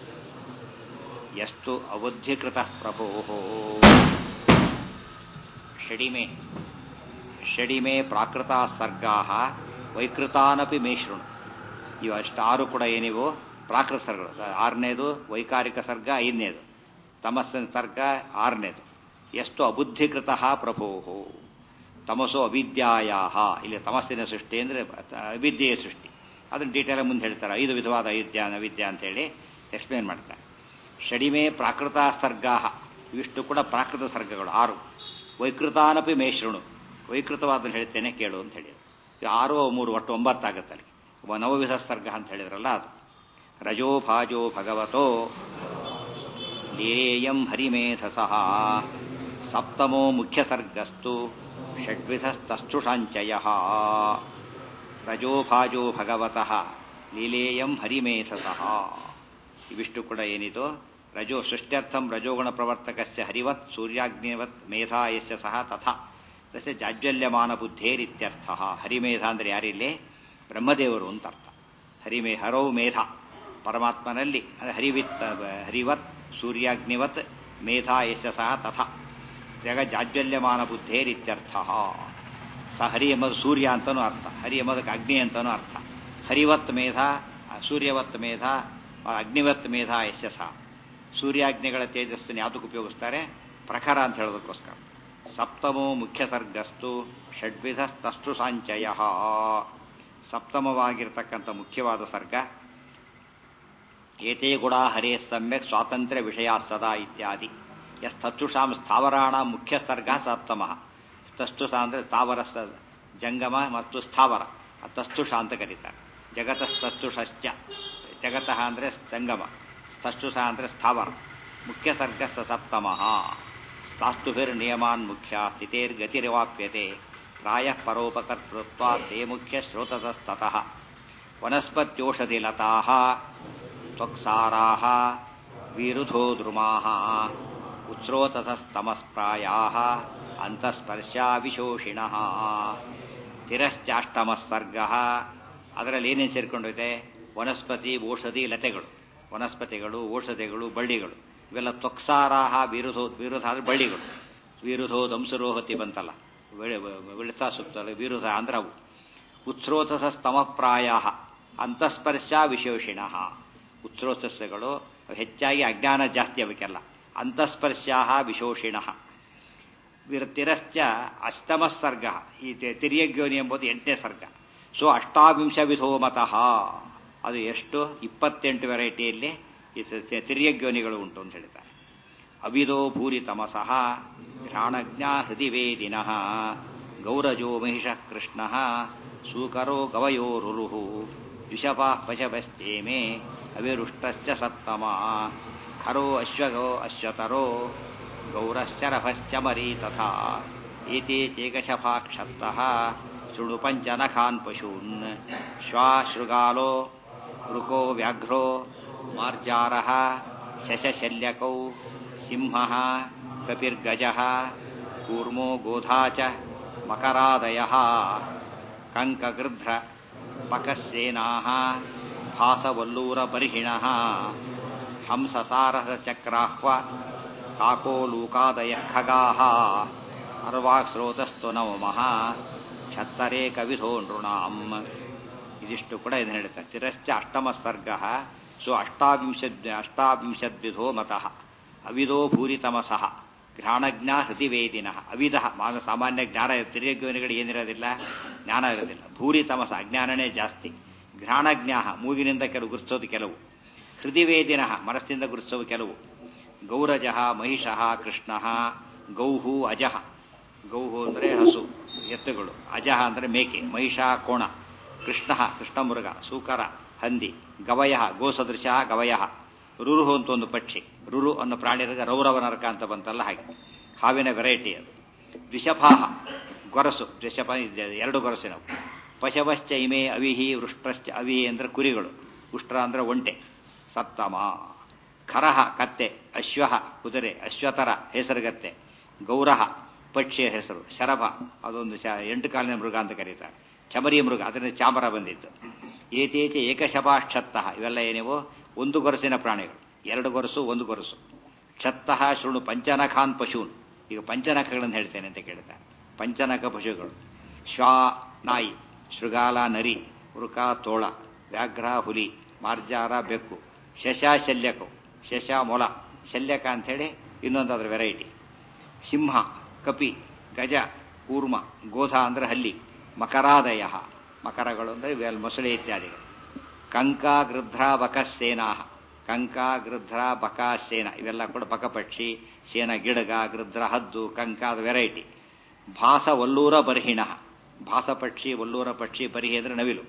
A: ಯಸ್ತು ಅವಧ್ಯಕೃತ ಪ್ರಭೋ ಷಡಿಮೆ ಷಡಿಮೆ ಪ್ರಾಕೃತ ಸರ್ಗಾ ವೈಕೃತಾನಪಿ ಮೇ ಶೃಣು ಇವು ಅಷ್ಟಾರು ಕೂಡ ಏನಿವು ಪ್ರಾಕೃತ ಸರ್ಗಗಳು ಆರನೇದು ವೈಕಾರಿಕ ಸರ್ಗ ಐದನೇದು ತಮಸ್ಸಿನ ಸರ್ಗ ಆರನೇದು ಎಷ್ಟು ಅಬುದ್ಧಿಕೃತ ಪ್ರಭೋ ತಮಸೋ ಅವಿದ್ಯಾಯಾ ಇಲ್ಲಿ ತಮಸ್ಸಿನ ಸೃಷ್ಟಿ ಅಂದರೆ ಅವಿದ್ಯೆಯ ಸೃಷ್ಟಿ ಅದನ್ನು ಡೀಟೇಲ್ ಮುಂದೆ ಹೇಳ್ತಾರೆ ಐದು ವಿಧವಾದ ಅವಿದ್ಯಾ ಅವಿದ್ಯಾ ಅಂತೇಳಿ ಎಕ್ಸ್ಪ್ಲೇನ್ ಮಾಡ್ತಾರೆ ಷಡಿಮೆ ಪ್ರಾಕೃತ ಸರ್ಗಾ ಇವಿಷ್ಟು ಕೂಡ ಪ್ರಾಕೃತ ಸರ್ಗಗಳು ಆರು ವೈಕೃತಾನಪಿ ಮೇಶ್ರಣು ವೈಕೃತವಾದನ್ನು ಹೇಳ್ತೇನೆ ಕೇಳು ಅಂತ ಹೇಳಿ ಆರು ಮೂರು ಒಟ್ಟು ಒಂಬತ್ತಾಗುತ್ತೆ ಅಲ್ಲಿ ಒಬ್ಬ ನವವಿಧ ಸರ್ಗ ಅಂತ ಹೇಳಿದ್ರಲ್ಲ ಅದು ರಜೋಭಾಜೋ ಭಗವತೋ ಲೀರೇಯಂ ಹರಿಮೇಧಸಃ ಸಪ್ತಮೋ ಮುಖ್ಯಸರ್ಗಸ್ತು ಷಡ್ವಿಧಸ್ತುಷಾಂಚಯ ರಜೋಭಾಜೋ ಭಗವತಃ ಲೀಲೇಯಂ ಹರಿಮೇಧಸಃ ಇವಿಷ್ಟು ಕೂಡ ಏನಿದು ರಜೋ ಸೃಷ್ಟ್ಯರ್ಥಂ ರಜೋಗುಣ ಪ್ರವರ್ತಕಸ್ಯ ಹರಿವತ್ ಸೂರ್ಯಾಗ್ನಿವತ್ ಮೇಧಾ ಯಸ್ಯ ಸಹ ತಥಾ ತಸ್ಯ ಜಾಜ್ವಲ್ಯಮಾನ ಬುದ್ಧೇರಿತ್ಯರ್ಥ ಹರಿಮೇಧ ಅಂದ್ರೆ ಯಾರಿಲ್ಲಿ ಬ್ರಹ್ಮದೇವರು ಅಂತ ಅರ್ಥ ಹರಿಮೇ ಹರೌ ಮೇಧ ಪರಮಾತ್ಮನಲ್ಲಿ ಹರಿವಿತ್ ಹರಿವತ್ ಸೂರ್ಯಾಗ್ನಿವತ್ ಮೇಧಾ ಯಶ ಸಹ ತಥಾ ಜಗ ಜಾಜ್ವಲ್ಯಮಾನ ಬುದ್ಧೇರಿತ್ಯರ್ಥ ಸ ಹರಿ ಎಂಬುದು ಸೂರ್ಯ ಅಂತನೂ ಅರ್ಥ ಹರಿ ಎಂಬುದಕ್ಕೆ ಅಗ್ನಿ ಅಂತನೂ ಅರ್ಥ ಹರಿವತ್ ಮೇಧ ಸೂರ್ಯವತ್ ಮೇಧ ಅಗ್ನಿವತ್ ಮೇಧ ಯಶಸ ಸೂರ್ಯಾಗ್ನಿಗಳ ತೇಜಸ್ಸನ್ನು ಯಾವುದಕ್ಕೆ ಉಪಯೋಗಿಸ್ತಾರೆ ಪ್ರಖರ ಅಂತ ಹೇಳೋದಕ್ಕೋಸ್ಕರ ಸಪ್ತಮೋ ಮುಖ್ಯ ಸರ್ಗಸ್ತು ಷಡ್ವಿಧಸ್ತಷ್ಟು ಸಾಂಚಯ ಸಪ್ತಮವಾಗಿರ್ತಕ್ಕಂಥ ಮುಖ್ಯವಾದ ಸರ್ಗ ಏತೇ ಗುಣ ಹರೇ ಸಮ್ಯಕ್ ಸ್ವಾತಂತ್ರ್ಯ ವಿಷಯ ಸದಾ ಇತ್ಯಾದಿ ಯಸ್ತುಷಾಂ ಸ್ಥಾವರಾಣ ಮುಖ್ಯ ಸರ್ಗ ಸಪ್ತಮ ತಸ್ತುಷ ಅಂದರೆ ಸ್ಥಾವರ ಜಂಗಮ ಮತ್ತು ಸ್ಥಾವರ ತಸ್ತುಷ ಅಂತ ಕರೀತಾರೆ ಜಗತಸ್ತಸ್ತುಷಶ್ಚ ಜಗತಃ ಅಂದರೆ ಸಂಗಮ ಸ್ತುಷ ಅಂದರೆ ಸ್ಥಾವರ ಮುಖ್ಯ ಸರ್ಗಸ್ಥ ಸಪ್ತಮ ಸ್ಥಾಸ್ತುಭಿರ್ ನಿಯಮಾನ್ ಮುಖ್ಯ ಸ್ಥಿತೇರ್ಗತಿರಿವಾಪ್ಯತೆ ಪ್ರಾಯ ಪರೋಪಕರ್ತೃತ್ವ ತೇ ಮುಖ್ಯ ಶ್ರೋತತಸ್ತತಃ ವನಸ್ಪತ್ಯೋಷಧಿ ಲತಾ ತ್ವಕ್ಸಾರಾ ವಿರುಧೋ ದ್ರುಮಾ ಉಚ್ರೋತತಸ್ತಮಸ್ಪ್ರಾಯಾ ಅಂತಸ್ಪರ್ಶಾ ವಿಶೋಷಿಣ ತಿರಶ್ಚಾಷ್ಟಮಸ್ಸರ್ಗ ಅದರಲ್ಲಿ ಏನೇನು ಸೇರ್ಕೊಂಡಿದೆ ವನಸ್ಪತಿ ಔಷಧಿ ಲತೆಗಳು ವನಸ್ಪತಿಗಳು ಔಷಧಿಗಳು ಬಳ್ಳಿಗಳು ಇವೆಲ್ಲ ತ್ವಕ್ಸಾರಾಹ ವಿರುಧೋ ವಿರುಧ ಅಂದ್ರೆ ಬಳ್ಳಿಗಳು ವಿರುಧೋ ದಂಸುರೋಹತಿ ಬಂತಲ್ಲ ವಿಳಿತಾ ಸುತ್ತಲ ವಿರುಧ ಅಂದ್ರೆ ಅವು ಉತ್ಸ್ರೋತಸ ಸ್ತಮಪ್ರಾಯ ಅಂತಸ್ಪರ್ಶ ವಿಶೇಷಿಣ ಉತ್ಸ್ರೋತಸ್ಗಳು ಹೆಚ್ಚಾಗಿ ಅಜ್ಞಾನ ಜಾಸ್ತಿ ಅವಕ್ಕೆಲ್ಲ ಅಂತಸ್ಪರ್ಶ ವಿಶೋಷಿಣ ತಿರಶ್ಚ ಅಷ್ಟಮ ಸರ್ಗ ಈ ತಿರ್ಯಗ್ಯೋನಿ ಎಂಬುದು ಎಂಟನೇ ಸರ್ಗ ಸೊ ಅಷ್ಟಾವಿಂಶ ವಿಧೋ ಮತಃ ಅದು ಎಷ್ಟು ಇಪ್ಪತ್ತೆಂಟು ವೆರೈಟಿಯಲ್ಲಿ ಈ ತಿರ್ಯಗ್ಯೋನಿಗಳು ಉಂಟು ಅಂತ ಹೇಳ್ತಾರೆ ಅವಿದೋ ಭೂರಿ ತಮಸಃ ಘ್ರಾಣಜ್ಞ ಹೃದಿವೇದಿನಃ ಗೌರಜೋ ಮಹಿಷ ಕೃಷ್ಣ ಸೂಕರೋ ಗವಯೋರುರುಹು ದ್ವಿಷಪಾ ಪಶವಸ್ತೇಮೆ ಅವಿರುಷ್ಟಶ್ಚ ಸತ್ತಮ ಖರೋ ಅಶ್ವಗೋ ಅಶ್ವತರೋ ಗೌರಶ್ಚರಭಶ್ಚ ಮರೀ ತಥಾ ಏತೆ ಚೇಕಶಫಾಕ್ಷತ್ತಃ ಶೃಣು ಪಂಚನಖಾನ್ ಪಶೂನ್ ಶ್ವಾಶೃಗಾಲೋ ವೃಕೋ ವ್ಯಾಘ್ರೋ ಮಾರ್ಜಾರಃ ಶಶಶಲ್ಯಕೌ ಸಿಂಹಃ ಕಪಿರ್ಗಜಃ ಕೂರ್ಮೋ ಗೋಧಾ ಚ ಮಕರಾದಯಃ ಕಂಕಗೃಧ್ರ ಪಕಸ್ಸೇನಾಃ ಭಾಸವಲ್ಲೂರಬರ್ಹಿಣಃ ಹಂಸಸಾರಸಚಕ್ರಾಹ್ವ ಕಾಕೋಲೂಕಾದಯ ಖಗಾಃ ಅರ್ವಾಕ್ಸ್ರೋತಸ್ತು ನವಮಃ ಛತ್ತರೇ ಕವಿಧೋ ನೃಣಾಂ ಇದಿಷ್ಟು ಕೂಡ ಇದನ್ನು ಹೇಳ್ತಾರೆ ತಿರಶ್ಚ ಅಷ್ಟಮ ಸರ್ಗ ಸೊ ಅಷ್ಟಾವಿಂಶದ್ ಅಷ್ಟಾವಿಂಶದ್ವಿಧೋ ಮತಃ ಅವಿದೋ ಭೂರಿತಮಸಃ ಘ್ರಾಣಜ್ಞ ಹೃದಿವೇದಿನ ಅವಿಧ ಮಾನ ಸಾಮಾನ್ಯ ಜ್ಞಾನ ತಿರ್ಯಜ್ಞಾನಿಗಳಿಗೆ ಏನಿರೋದಿಲ್ಲ ಜ್ಞಾನ ಇರೋದಿಲ್ಲ ಭೂರಿತಮಸ ಅಜ್ಞಾನನೇ ಜಾಸ್ತಿ ಘ್ರಾಣಜ್ಞಾ ಮೂಗಿನಿಂದ ಕೆಲವು ಗುರುತಿಸೋದು ಕೆಲವು ಹೃದಿವೇದಿನ ಮನಸ್ಸಿನಿಂದ ಗುರುತಿಸೋದು ಕೆಲವು ಗೌರಜ ಮಹಿಷ ಕೃಷ್ಣ ಗೌಹು ಅಜಃ ಗೌಹು ಅಂದರೆ ಹಸು ಎತ್ತುಗಳು ಅಜಃ ಅಂದರೆ ಮೇಕೆ ಮಹಿಷ ಕೋಣ ಕೃಷ್ಣ ಕೃಷ್ಣ ಮೃಗ ಸೂಕರ ಹಂದಿ ಗವಯ ಗೋಸದೃಶ ಗವಯ ರುರುಹು ಅಂತ ಒಂದು ಪಕ್ಷಿ ರುರು ಅನ್ನೋ ಪ್ರಾಣಿಗಳಿಗೆ ರೌರವ ನರಕ ಅಂತ ಬಂತಲ್ಲ ಹಾಗೆ ಹಾವಿನ ವೆರೈಟಿ ಅದು ದ್ವಿಷಭಾಹ ಗೊರಸು ದ್ವಿಷಭ ಎರಡು ಗೊರಸಿನವು ಪಶವಶ್ಚ ಇಮೆ ಅವಿಹಿ ವೃಷ್ಟ್ರಶ್ಚ ಅವಿಹಿ ಅಂದ್ರೆ ಕುರಿಗಳು ಉಷ್ಟ್ರ ಅಂದ್ರೆ ಒಂಟೆ ಸತ್ತಮ ಖರಹ ಕತ್ತೆ ಅಶ್ವ ಕುದುರೆ ಅಶ್ವತರ ಹೆಸರುಗತ್ತೆ ಗೌರಹ ಪಕ್ಷಿಯ ಹೆಸರು ಶರಭ ಅದೊಂದು ಶ ಎಂಟು ಕಾಲಿನ ಮೃಗ ಅಂತ ಕರೀತಾರೆ ಚಮರಿ ಮೃಗ ಅದರಿಂದ ಚಾಮರ ಬಂದಿತ್ತು ಏತೇಚೆ ಏಕಶಪಾಕ್ಷತ್ತಃ ಇವೆಲ್ಲ ಏನಿವೋ ಒಂದು ಗೊರಸಿನ ಪ್ರಾಣಿಗಳು ಎರಡು ಗೊರಸು ಒಂದು ಗೊರಸು ಕ್ಷತ್ತಃ ಶೃಣು ಪಂಚನಖಾನ್ ಪಶೂನ್ ಈಗ ಪಂಚನಖಗಳನ್ನು ಹೇಳ್ತೇನೆ ಅಂತ ಕೇಳ್ತಾರೆ ಪಂಚನಖ ಪಶುಗಳು ಶ್ವಾ ನಾಯಿ ಶೃಗಾಲ ನರಿ ವೃಕ ತೋಳ ವ್ಯಾಘ್ರ ಹುಲಿ ಮಾರ್ಜಾರ ಬೆಕ್ಕು ಶಶ ಶಲ್ಯಕು ಶಶ ಮೊಲ ಶಲ್ಯಕ ಅಂಥೇಳಿ ಇನ್ನೊಂದು ಅದರ ವೆರೈಟಿ ಸಿಂಹ ಕಪಿ ಗಜ ಕೂರ್ಮ ಗೋಧ ಅಂದ್ರೆ ಹಲ್ಲಿ ಮಕರಾದಯ ಮಕರಗಳು ಅಂದರೆ ಇವೆಲ್ಲ ಮೊಸಳೆ ಇತ್ಯಾದಿಗಳು ಕಂಕ ಗೃಧ್ರ ಬಕಸೇನಾ ಕಂಕ ಗೃಧ್ರ ಬಕ ಸೇನ ಇವೆಲ್ಲ ಕೂಡ ಬಕಪಕ್ಷಿ ಸೇನ ಗಿಡಗ ಗೃಧ್ರ ಹದ್ದು ಕಂಕ ಅದು ವೆರೈಟಿ ಭಾಸ ವಲ್ಲೂರ ಬರ್ಹಿಣ ಭಾಸ ಪಕ್ಷಿ ವಲ್ಲೂರ ಪಕ್ಷಿ ಬರ್ಹಿ ಅಂದ್ರೆ ನವಿಲು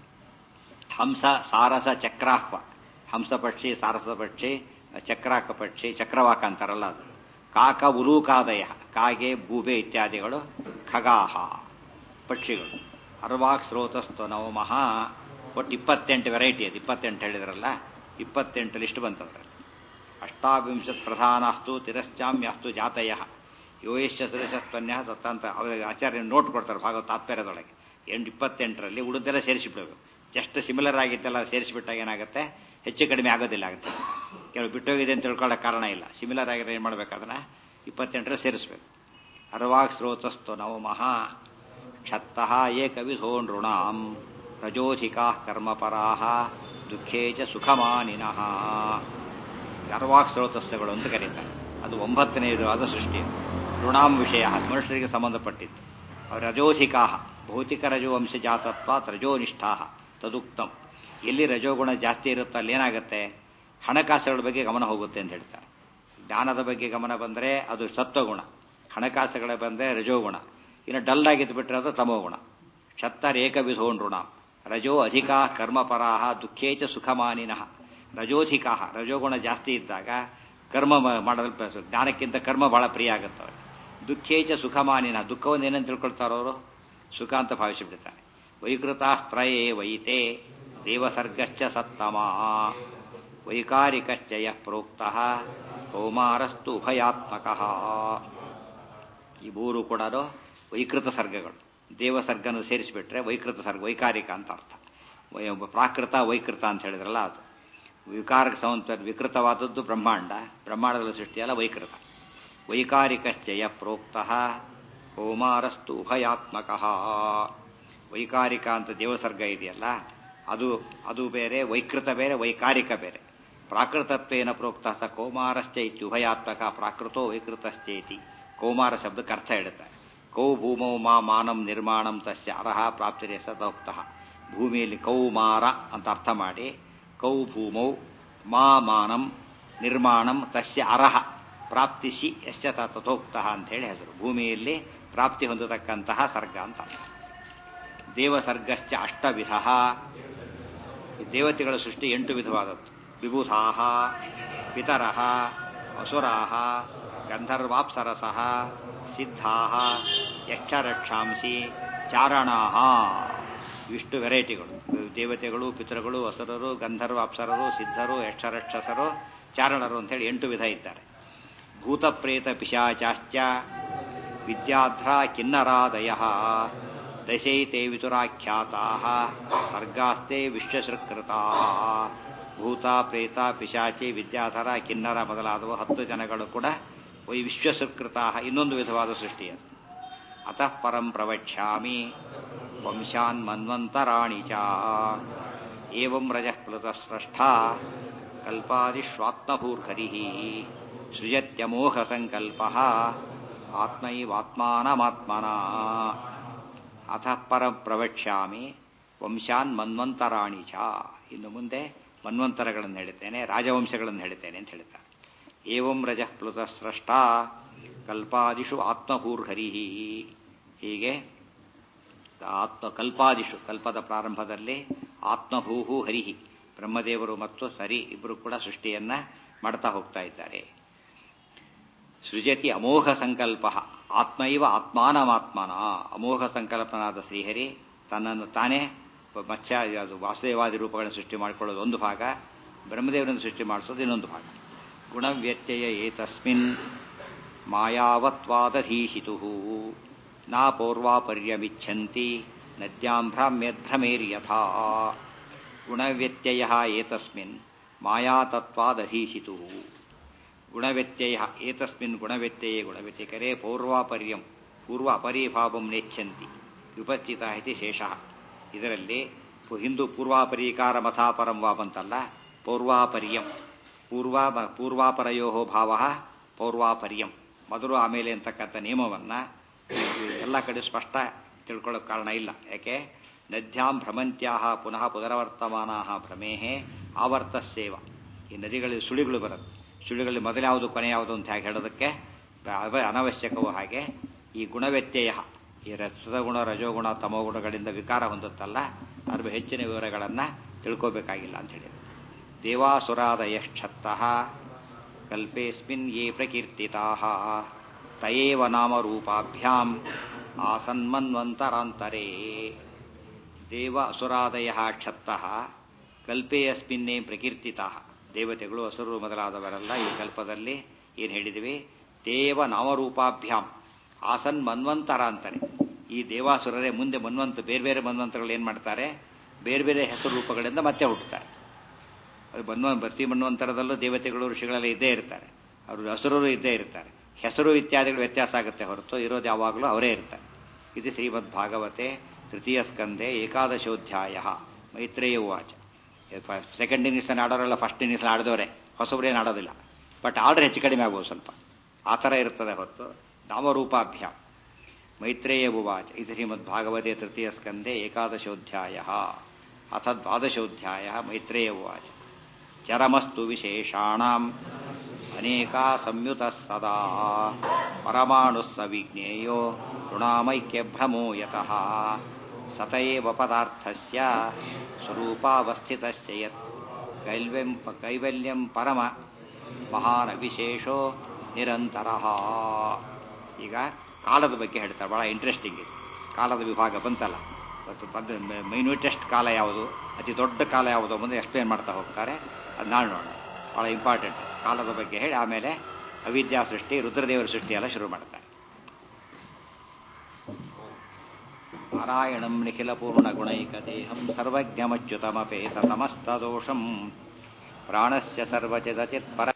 A: ಹಂಸ ಸಾರಸ ಚಕ್ರಾಹ್ವ ಹಂಸ ಪಕ್ಷಿ ಸಾರಸ ಪಕ್ಷಿ ಚಕ್ರಾಕ ಪಕ್ಷಿ ಚಕ್ರವಾಕ ಅಂತಾರಲ್ಲ ಅದು ಕಾಕ ಉಲೂಕಾದಯ ಕಾಗೆ ಬೂಬೆ ಇತ್ಯಾದಿಗಳು ಖಗಾಹ ಪಕ್ಷಿಗಳು ಅರ್ವಾಕ್ ಸ್ರೋತಸ್ತು ನವಮಃ ಒಟ್ಟು ಇಪ್ಪತ್ತೆಂಟು ವೆರೈಟಿ ಅದು ಇಪ್ಪತ್ತೆಂಟು ಹೇಳಿದ್ರಲ್ಲ ಇಪ್ಪತ್ತೆಂಟು ಲಿಸ್ಟ್ ಬಂತದ್ರಲ್ಲಿ ಅಷ್ಟಾವಿಂಶತ್ ಪ್ರಧಾನಸ್ತು ತಿರಶ್ಚಾಮ್ಯಸ್ತು ಜಾತಯ ಯೋಯಶ್ಚ ಸುರೇಶತ್ವನ್ಯ ಸತ್ತಂತ ಅವ್ರಿಗೆ ಆಚಾರ್ಯ ನೋಟ್ ಕೊಡ್ತಾರೆ ಭಾಗವತ ತಾತ್ಪರ್ಯದೊಳಗೆ ಎಂಟು ಇಪ್ಪತ್ತೆಂಟರಲ್ಲಿ ಉಳಿದೆಲ್ಲ ಸೇರಿಸಿಬಿಡಬೇಕು ಜಸ್ಟ್ ಸಿಮಿಲರ್ ಆಗಿತ್ತೆಲ್ಲ ಸೇರಿಸಿಬಿಟ್ಟಾಗ ಏನಾಗುತ್ತೆ ಹೆಚ್ಚು ಕಡಿಮೆ ಆಗೋದಿಲ್ಲ ಆಗುತ್ತೆ ಕೆಲವು ಬಿಟ್ಟೋಗಿದೆ ಅಂತ ತಿಳ್ಕೊಳ್ಳೋ ಕಾರಣ ಇಲ್ಲ ಸಿಮಿಲರ್ ಆಗಿದ್ರೆ ಏನು ಮಾಡ್ಬೇಕಾದ್ರೆ ಇಪ್ಪತ್ತೆಂಟರ ಸೇರಿಸ್ಬೇಕು ಅರ್ವಾಗ್ ಸ್ರೋತಸ್ತು ನವಮಃ ಕ್ಷತ್ತಃ ಏಕವಿಧೋ ನೃಣಾಂ ರಜೋಧಿಕಾ ಕರ್ಮಪರಾಹ ದುಃಖೇ ಚ ಸುಖಮಾನಿನಃ ಅರ್ವಾಕ್ ಸ್ರೋತಸ್ಸುಗಳು ಅಂತ ಕರೀತಾರೆ ಅದು ಒಂಬತ್ತನೆಯದು ಆದ ಸೃಷ್ಟಿ ಋಣಾಂ ವಿಷಯ ಮನುಷ್ಯರಿಗೆ ಸಂಬಂಧಪಟ್ಟಿತ್ತು ರಜೋಧಿಕಾ ಭೌತಿಕ ರಜೋ ಅಂಶ ಜಾತತ್ವ ರಜೋನಿಷ್ಠಾ ತದುಕ್ತಂ ಎಲ್ಲಿ ರಜೋಗುಣ ಜಾಸ್ತಿ ಇರುತ್ತೋ ಅಲ್ಲಿ ಏನಾಗುತ್ತೆ ಹಣಕಾಸುಗಳ ಬಗ್ಗೆ ಗಮನ ಹೋಗುತ್ತೆ ಅಂತ ಹೇಳ್ತಾರೆ ಜ್ಞಾನದ ಬಗ್ಗೆ ಗಮನ ಬಂದರೆ ಅದು ಸತ್ವಗುಣ ಹಣಕಾಸುಗಳ ಬಂದರೆ ರಜೋಗುಣ ಇನ್ನು ಡಲ್ ಆಗಿದ್ದು ಬಿಟ್ಟರೆ ಅದು ತಮೋಗುಣ ಕ್ಷತ್ತರೇಕವಿಧೋ ನೃಣ ರಜೋ ಅಧಿಕಾ ಕರ್ಮಪರಾಹ ದುಃಖೇಚ ಸುಖಮಾನಿನಃ ರಜೋಧಿಕಾ ರಜೋಗುಣ ಜಾಸ್ತಿ ಇದ್ದಾಗ ಕರ್ಮ ಮಾಡಲು ಜ್ಞಾನಕ್ಕಿಂತ ಕರ್ಮ ಬಹಳ ಪ್ರಿಯ ಆಗುತ್ತವೆ ದುಃಖೇಚ ಸುಖಮಾನಿನ ದುಃಖವನ್ನು ಏನಂತ ತಿಳ್ಕೊಳ್ತಾರೋ ಅವರು ಸುಖ ಅಂತ ಭಾವಿಸಿಬಿಡ್ತಾರೆ ವೈಕೃತಾಸ್ತ್ರಯೇ ವೈತೆ ದೇವಸರ್ಗಶ್ಚ ಸತ್ತಮ ವೈಕಾರಿಕಶ್ಚ ಯಃ ಪ್ರೋಕ್ತ ಕೌಮಾರಸ್ತು ಉಭಯಾತ್ಮಕ ಈ ಮೂರು ಕೂಡ ವೈಕೃತ ಸರ್ಗಗಳು ದೇವಸರ್ಗನ ಸೇರಿಸಿಬಿಟ್ರೆ ವೈಕೃತ ಸರ್ಗ ವೈಕಾರಿಕ ಅಂತ ಅರ್ಥ ಪ್ರಾಕೃತ ವೈಕೃತ ಅಂತ ಹೇಳಿದ್ರಲ್ಲ ಅದು ವಿಕಾರಕ್ಕೆ ಸಂಬಂಧ ವಿಕೃತವಾದದ್ದು ಬ್ರಹ್ಮಾಂಡ ಬ್ರಹ್ಮಾಂಡದಲ್ಲಿ ಸೃಷ್ಟಿಯಲ್ಲ ವೈಕೃತ ವೈಕಾರಿಕಶ್ಚಯ ಪ್ರೋಕ್ತ ಕೌಮಾರಸ್ತು ಉಭಯಾತ್ಮಕ ವೈಕಾರಿಕ ಅಂತ ದೇವಸರ್ಗ ಇದೆಯಲ್ಲ ಅದು ಅದು ಬೇರೆ ವೈಕೃತ ಬೇರೆ ವೈಕಾರಿಕ ಬೇರೆ ಪ್ರಾಕೃತತ್ವೇನ ಪ್ರೋಕ್ತ ಸ ಕೌಮಾರಶ್ಚ ಇತ್ಯ ಉಭಯಾತ್ಮಕ ಪ್ರಾಕೃತೋ ವೈಕೃತಶ್ಚೇತಿ ಕೌಮಾರ ಶಬ್ದಕ್ಕೆ ಅರ್ಥ ಹೇಳುತ್ತೆ ಕೌ ಭೂಮೌ ಮಾ ಮಾನಂ ನಿರ್ಮಾಣಂ ತಸ್ಯ ಅರ್ಹ ಪ್ರಾಪ್ತಿರೆ ಸದೋಕ್ತ ಭೂಮಿಯಲ್ಲಿ ಕೌಮಾರ ಅಂತ ಅರ್ಥ ಮಾಡಿ ಕೌ ಭೂಮೌ ಮಾ ಮಾನಂ ನಿರ್ಮಾಣಂ ತಸ್ಯ ಅರ್ಹ ಪ್ರಾಪ್ತಿಸಿ ಯಶ್ಚ ತಥೋಕ್ತ ಅಂತ ಹೇಳಿ ಹೆಸರು ಭೂಮಿಯಲ್ಲಿ ಪ್ರಾಪ್ತಿ ಹೊಂದತಕ್ಕಂತಹ ಸರ್ಗ ಅಂತ ದೇವಸರ್ಗಶ್ಚ ಅಷ್ಟವಿಧ ಈ ದೇವತೆಗಳ ಸೃಷ್ಟಿ ಎಂಟು ವಿಧವಾದದ್ದು ವಿಬುಧಾಹ ಪಿತರಃ ಅಸುರಾಹ ಗಂಧರ್ವಾಪ್ಸರಸಃ ಸಿದ್ಧಾಹ ಯಕ್ಷರಕ್ಷಾಂಸಿ ಚಾರಣಾಹ ಇಷ್ಟು ವೆರೈಟಿಗಳು ದೇವತೆಗಳು ಪಿತೃಗಳು ಅಸುರರು ಗಂಧರ್ವ ಅಪ್ಸರರು ಸಿದ್ಧರು ಯಕ್ಷರಕ್ಷಸರು ಚಾರಣರು ಅಂತೇಳಿ ಎಂಟು ವಿಧ ಇದ್ದಾರೆ ಭೂತಪ್ರೇತ ಪಿಶಾಚಾಶ್ಚ ವಿದ್ಯಾಧ್ರ ಕಿನ್ನರಾದಯ ದಶೈತೆ ವಿತುರಾಖ್ಯಾತಾ ಸರ್ಗಾಸ್ತೆ ವಿಶ್ವಸೃಕೃತಾ ಭೂತ ಪ್ರೇತ ಪಿಶಾಚಿ ವಿದ್ಯಾಧರ ಕಿನ್ನರ ಮೊದಲಾದವು ಹತ್ತು ಜನಗಳು ಕೂಡ ವೈ ವಿಶ್ವಸೃಕೃತಾ ಇನ್ನೊಂದು ವಿಧವಾದ ಸೃಷ್ಟಿಯದು ಅತಃ ಪರಂ ಪ್ರವಕ್ಷ್ಯಾಮಿ ವಂಶಾನ್ ಮನ್ವಂತರಾಣಿ ಚ ಏವಂ ರಜಃ ಪ್ಲುತಃ ಸ್ರಷ್ಟಾ ಕಲ್ಪಾದಿಷ್ವಾತ್ಮಭೂರ್ಹರಿ ಸೃಜತ್ಯಮೋಹ ಸಂಕಲ್ಪ ಆತ್ಮೈವಾತ್ಮಾನಮಾತ್ಮನ ಅಥ ಪರ ಪ್ರವಕ್ಷ್ಯಾಮಿ ವಂಶಾನ್ ಮನ್ವಂತರಾಣಿ ಚ ಇನ್ನು ಮುಂದೆ ಮನ್ವಂತರಗಳನ್ನು ಹೇಳ್ತೇನೆ ರಾಜವಂಶಗಳನ್ನು ಹೇಳ್ತೇನೆ ಅಂತ ಹೇಳ್ತಾರೆ ಏವಂ ರಜಃ ಪ್ಲುತಃ ಸ್ರಷ್ಟಾ ಕಲ್ಪಾದಿಷು ಆತ್ಮಭೂರ್ಹರಿ ಹೀಗೆ ಆತ್ಮ ಕಲ್ಪಾದಿಷು ಕಲ್ಪದ ಪ್ರಾರಂಭದಲ್ಲಿ ಆತ್ಮಭೂಹು ಹರಿಹಿ ಬ್ರಹ್ಮದೇವರು ಮತ್ತು ಸರಿ ಇಬ್ಬರು ಕೂಡ ಸೃಷ್ಟಿಯನ್ನ ಮಾಡ್ತಾ ಹೋಗ್ತಾ ಇದ್ದಾರೆ ಸೃಜತಿ ಅಮೋಘ ಸಂಕಲ್ಪ ಆತ್ಮೈವ ಆತ್ಮಾನಮಾತ್ಮನ ಅಮೋಘ ಸಂಕಲ್ಪನಾದ ಶ್ರೀಹರಿ ತನ್ನನ್ನು ತಾನೇ ಮತ್ಸ್ಯ ಅದು ವಾಸುದೇವಾದಿ ರೂಪಗಳನ್ನು ಸೃಷ್ಟಿ ಮಾಡಿಕೊಳ್ಳೋದು ಒಂದು ಭಾಗ ಬ್ರಹ್ಮದೇವರನ್ನು ಸೃಷ್ಟಿ ಮಾಡಿಸೋದು ಇನ್ನೊಂದು ಭಾಗ ಗುಣವ್ಯತ್ಯಯ ಏತಸ್ಮಿನ್ ಮಾಯಾವತ್ವಾದಧೀಶಿತು ನಾ ಪೌರ್ವಾಪರ್ಯಮಿಚ್ಛಂತಿ ನದ್ಯಾಂ ಭ್ರಾಮ್ಯದ್ಭ್ರಮೇರ್ಯಥಾ ಗುಣವ್ಯತ್ಯಯ ಏತಸ್ಮಿನ್ ಮಾಯಾತತ್ವಾದಧೀಶಿತು ಗುಣವ್ಯತ್ಯಯ ಏತಸ್ಮಿನ್ ಗುಣವ್ಯತ್ಯಯೇ ಗುಣವ್ಯತ್ಯಕರೇ ಪೌರ್ವಾಪರ್ಯಂ ಪೂರ್ವ ಅಪರಿಭಾವಂ ನೆಚ್ಛಂತಿ ವಿಪಸ್ಥಿತ ಇತಿ ಶೇಷಃ ಇದರಲ್ಲಿ ಹಿಂದೂ ಪೂರ್ವಾಪರೀಕಾರ ಮಥಾಪರಂ ವಾ ಬಂತಲ್ಲ ಪೌರ್ವಾಪರ್ಯಂ ಪೂರ್ವ ಪೂರ್ವಾಪರಯೋ ಭಾವ ಪೌರ್ವಾಪರ್ಯಂ ಮೊದಲು ಆಮೇಲೆ ಅಂತಕ್ಕಂಥ ನಿಯಮವನ್ನ ಎಲ್ಲ ಕಡೆ ಸ್ಪಷ್ಟ ತಿಳ್ಕೊಳ್ಳೋಕೆ ಕಾರಣ ಇಲ್ಲ ಯಾಕೆ ನದ್ಯಾಂ ಭ್ರಮಂತ್ಯಾ ಪುನಃ ಪುನರವರ್ತಮಾನ ಭ್ರಮೇಹೇ ಆವರ್ತಸ್ಸೇವ ಈ ನದಿಗಳಲ್ಲಿ ಸುಳಿಗಳು ಬರುತ್ತೆ ಸುಳಿಗಳಲ್ಲಿ ಮೊದಲು ಯಾವುದು ಕೊನೆ ಯಾವುದು ಅಂತ ಹೇಗೆ ಹೇಳೋದಕ್ಕೆ ಅನವಶ್ಯಕವೂ ಹಾಗೆ ಈ ಗುಣವ್ಯತ್ಯಯ ಈ ರಸಗುಣ ರಜೋಗುಣ ತಮೋಗುಣಗಳಿಂದ ವಿಕಾರ ಹೊಂದುತ್ತಲ್ಲ ಅದ್ರ ಹೆಚ್ಚಿನ ವಿವರಗಳನ್ನು ತಿಳ್ಕೋಬೇಕಾಗಿಲ್ಲ ಅಂತ ಹೇಳಿದ್ರು ದೇವಾಸುರಾದಯಶ್ಚತ್ತಃ ಕಲ್ಪೇಸ್ಮಿನ್ ಯೇ ಪ್ರಕೀರ್ತಿತಾ ತಯೇವ ನಾಮರೂಪಾಭ್ಯಾಂ ಆಸನ್ಮನ್ವಂತರಾಂತರೇ ದೇವ ಅಸುರಾದಯ ಕ್ಷತ್ತಃ ಕಲ್ಪೇ ಅಸ್ಮಿನ್ನೇ ಪ್ರಕೀರ್ತಿತಾ ದೇವತೆಗಳು ಅಸುರರು ಮೊದಲಾದವರೆಲ್ಲ ಈ ಕಲ್ಪದಲ್ಲಿ ಏನು ಹೇಳಿದಿವಿ ದೇವ ನಾಮರೂಪಾಭ್ಯಾಂ ಆಸನ್ ಮನ್ವಂತರಾಂತರೆ ಈ ದೇವಾಸುರರೇ ಮುಂದೆ ಮನ್ವಂತ ಬೇರೆ ಬೇರೆ ಮನ್ವಂತರಗಳು ಏನು ಮಾಡ್ತಾರೆ ಬೇರೆ ಬೇರೆ ಹೆಸರು ರೂಪಗಳಿಂದ ಮತ್ತೆ ಹುಟ್ಟುತ್ತಾರೆ ಅದು ಮನ್ವ ಪ್ರತಿ ಮನ್ವಂತರದಲ್ಲೂ ದೇವತೆಗಳು ಋಷಿಗಳೆಲ್ಲ ಇದ್ದೇ ಇರ್ತಾರೆ ಅವರು ಹಸುರರು ಇದ್ದೇ ಇರ್ತಾರೆ ಹೆಸರು ಇತ್ಯಾದಿಗಳು ವ್ಯತ್ಯಾಸ ಆಗುತ್ತೆ ಹೊರತು ಇರೋದು ಯಾವಾಗಲೂ ಅವರೇ ಇರ್ತಾರೆ ಇದು ಶ್ರೀಮದ್ ಭಾಗವತೆ ತೃತೀಯ ಸ್ಕಂದೆ ಏಕಾದಶೋಧ್ಯಾಯ ಮೈತ್ರೇಯ ವಾಚ ಸೆಕೆಂಡ್ ಇನ್ನಿಂಗ್ಸ್ನ ಆಡೋರೆಲ್ಲ ಫಸ್ಟ್ ಇನ್ನಿಂಗ್ಸ್ ಆಡಿದವರೇ ಹೊಸಬ್ರೇನು ಆಡೋದಿಲ್ಲ ಬಟ್ ಆರ್ಡರ್ ಹೆಚ್ಚು ಕಡಿಮೆ ಆಗ್ಬೋದು ಸ್ವಲ್ಪ ಆ ಥರ ಇರ್ತದೆ ಹೊರತು ನಾಮರೂಪಾಭ್ಯಾಮ್ ಮೈತ್ರೇಯ ಉವಾಚ ಇದು ಶ್ರೀಮದ್ ಭಾಗವತೆ ತೃತೀಯ ಸ್ಕಂದೆ ಏಕಾದಶೋಧ್ಯಾಯ ಅಥ ದ್ವಾದಶೋಧ್ಯಾಯ ಮೈತ್ರೇಯ ಉವಾಚ ಚರಮಸ್ತು ವಿಶೇಷಾಣಾಂ ಅನೇಕಾ ಸಂಯುತ ಸದಾ ಪರಮಾಣು ಸವಿಜ್ಞೇಯೋ ಋಣಾಮೈಕ್ಯಭ್ರಮೋ ಯತಃ ಸತಯೇವ ಪದಾರ್ಥಸ್ಯ ಸ್ವರೂಪಾವಸ್ಥಿತಸ್ಯ ಯತ್ ಕೈಲ್ವ್ಯಂ ಕೈವಲ್ಯಂ ಪರಮ ಮಹಾನ್ ವಿಶೇಷೋ ನಿರಂತರ ಈಗ ಕಾಲದ ಬಗ್ಗೆ ಹೇಳ್ತಾರೆ ಬಹಳ ಇಂಟ್ರೆಸ್ಟಿಂಗ್ ಇದೆ ಕಾಲದ ವಿಭಾಗ ಬಂತಲ್ಲ ಮೈನ್ಯೂಟೆಸ್ಟ್ ಕಾಲ ಯಾವುದು ಅತಿ ದೊಡ್ಡ ಕಾಲ ಯಾವುದು ಮುಂದೆ ಎಕ್ಸ್ಪ್ಲೇನ್ ಮಾಡ್ತಾ ಹೋಗ್ತಾರೆ ಅದು ನಾಳೆ ನೋಡೋಣ ಬಹಳ ಇಂಪಾರ್ಟೆಂಟ್ ಕಾಲದ ಬಗ್ಗೆ ಹೇಳಿ ಆಮೇಲೆ ಅವಿದ್ಯಾ ಸೃಷ್ಟಿ ರುದ್ರದೇವರ ಸೃಷ್ಟಿ ಎಲ್ಲ ಶುರು ಮಾಡ್ತಾರೆ ನಾರಾಯಣಂ ನಿಖಿಲ ಪೂರ್ಣ ಗುಣೈಕ ದೇಹಂ ಸರ್ವಜ್ಞಮಚ್ಯುತಮಪೇತ ಸಮಸ್ತ ದೋಷಂ ಪ್ರಾಣಸ್ಯ ಸರ್ವಚಿದಚಿತ್ ಪರ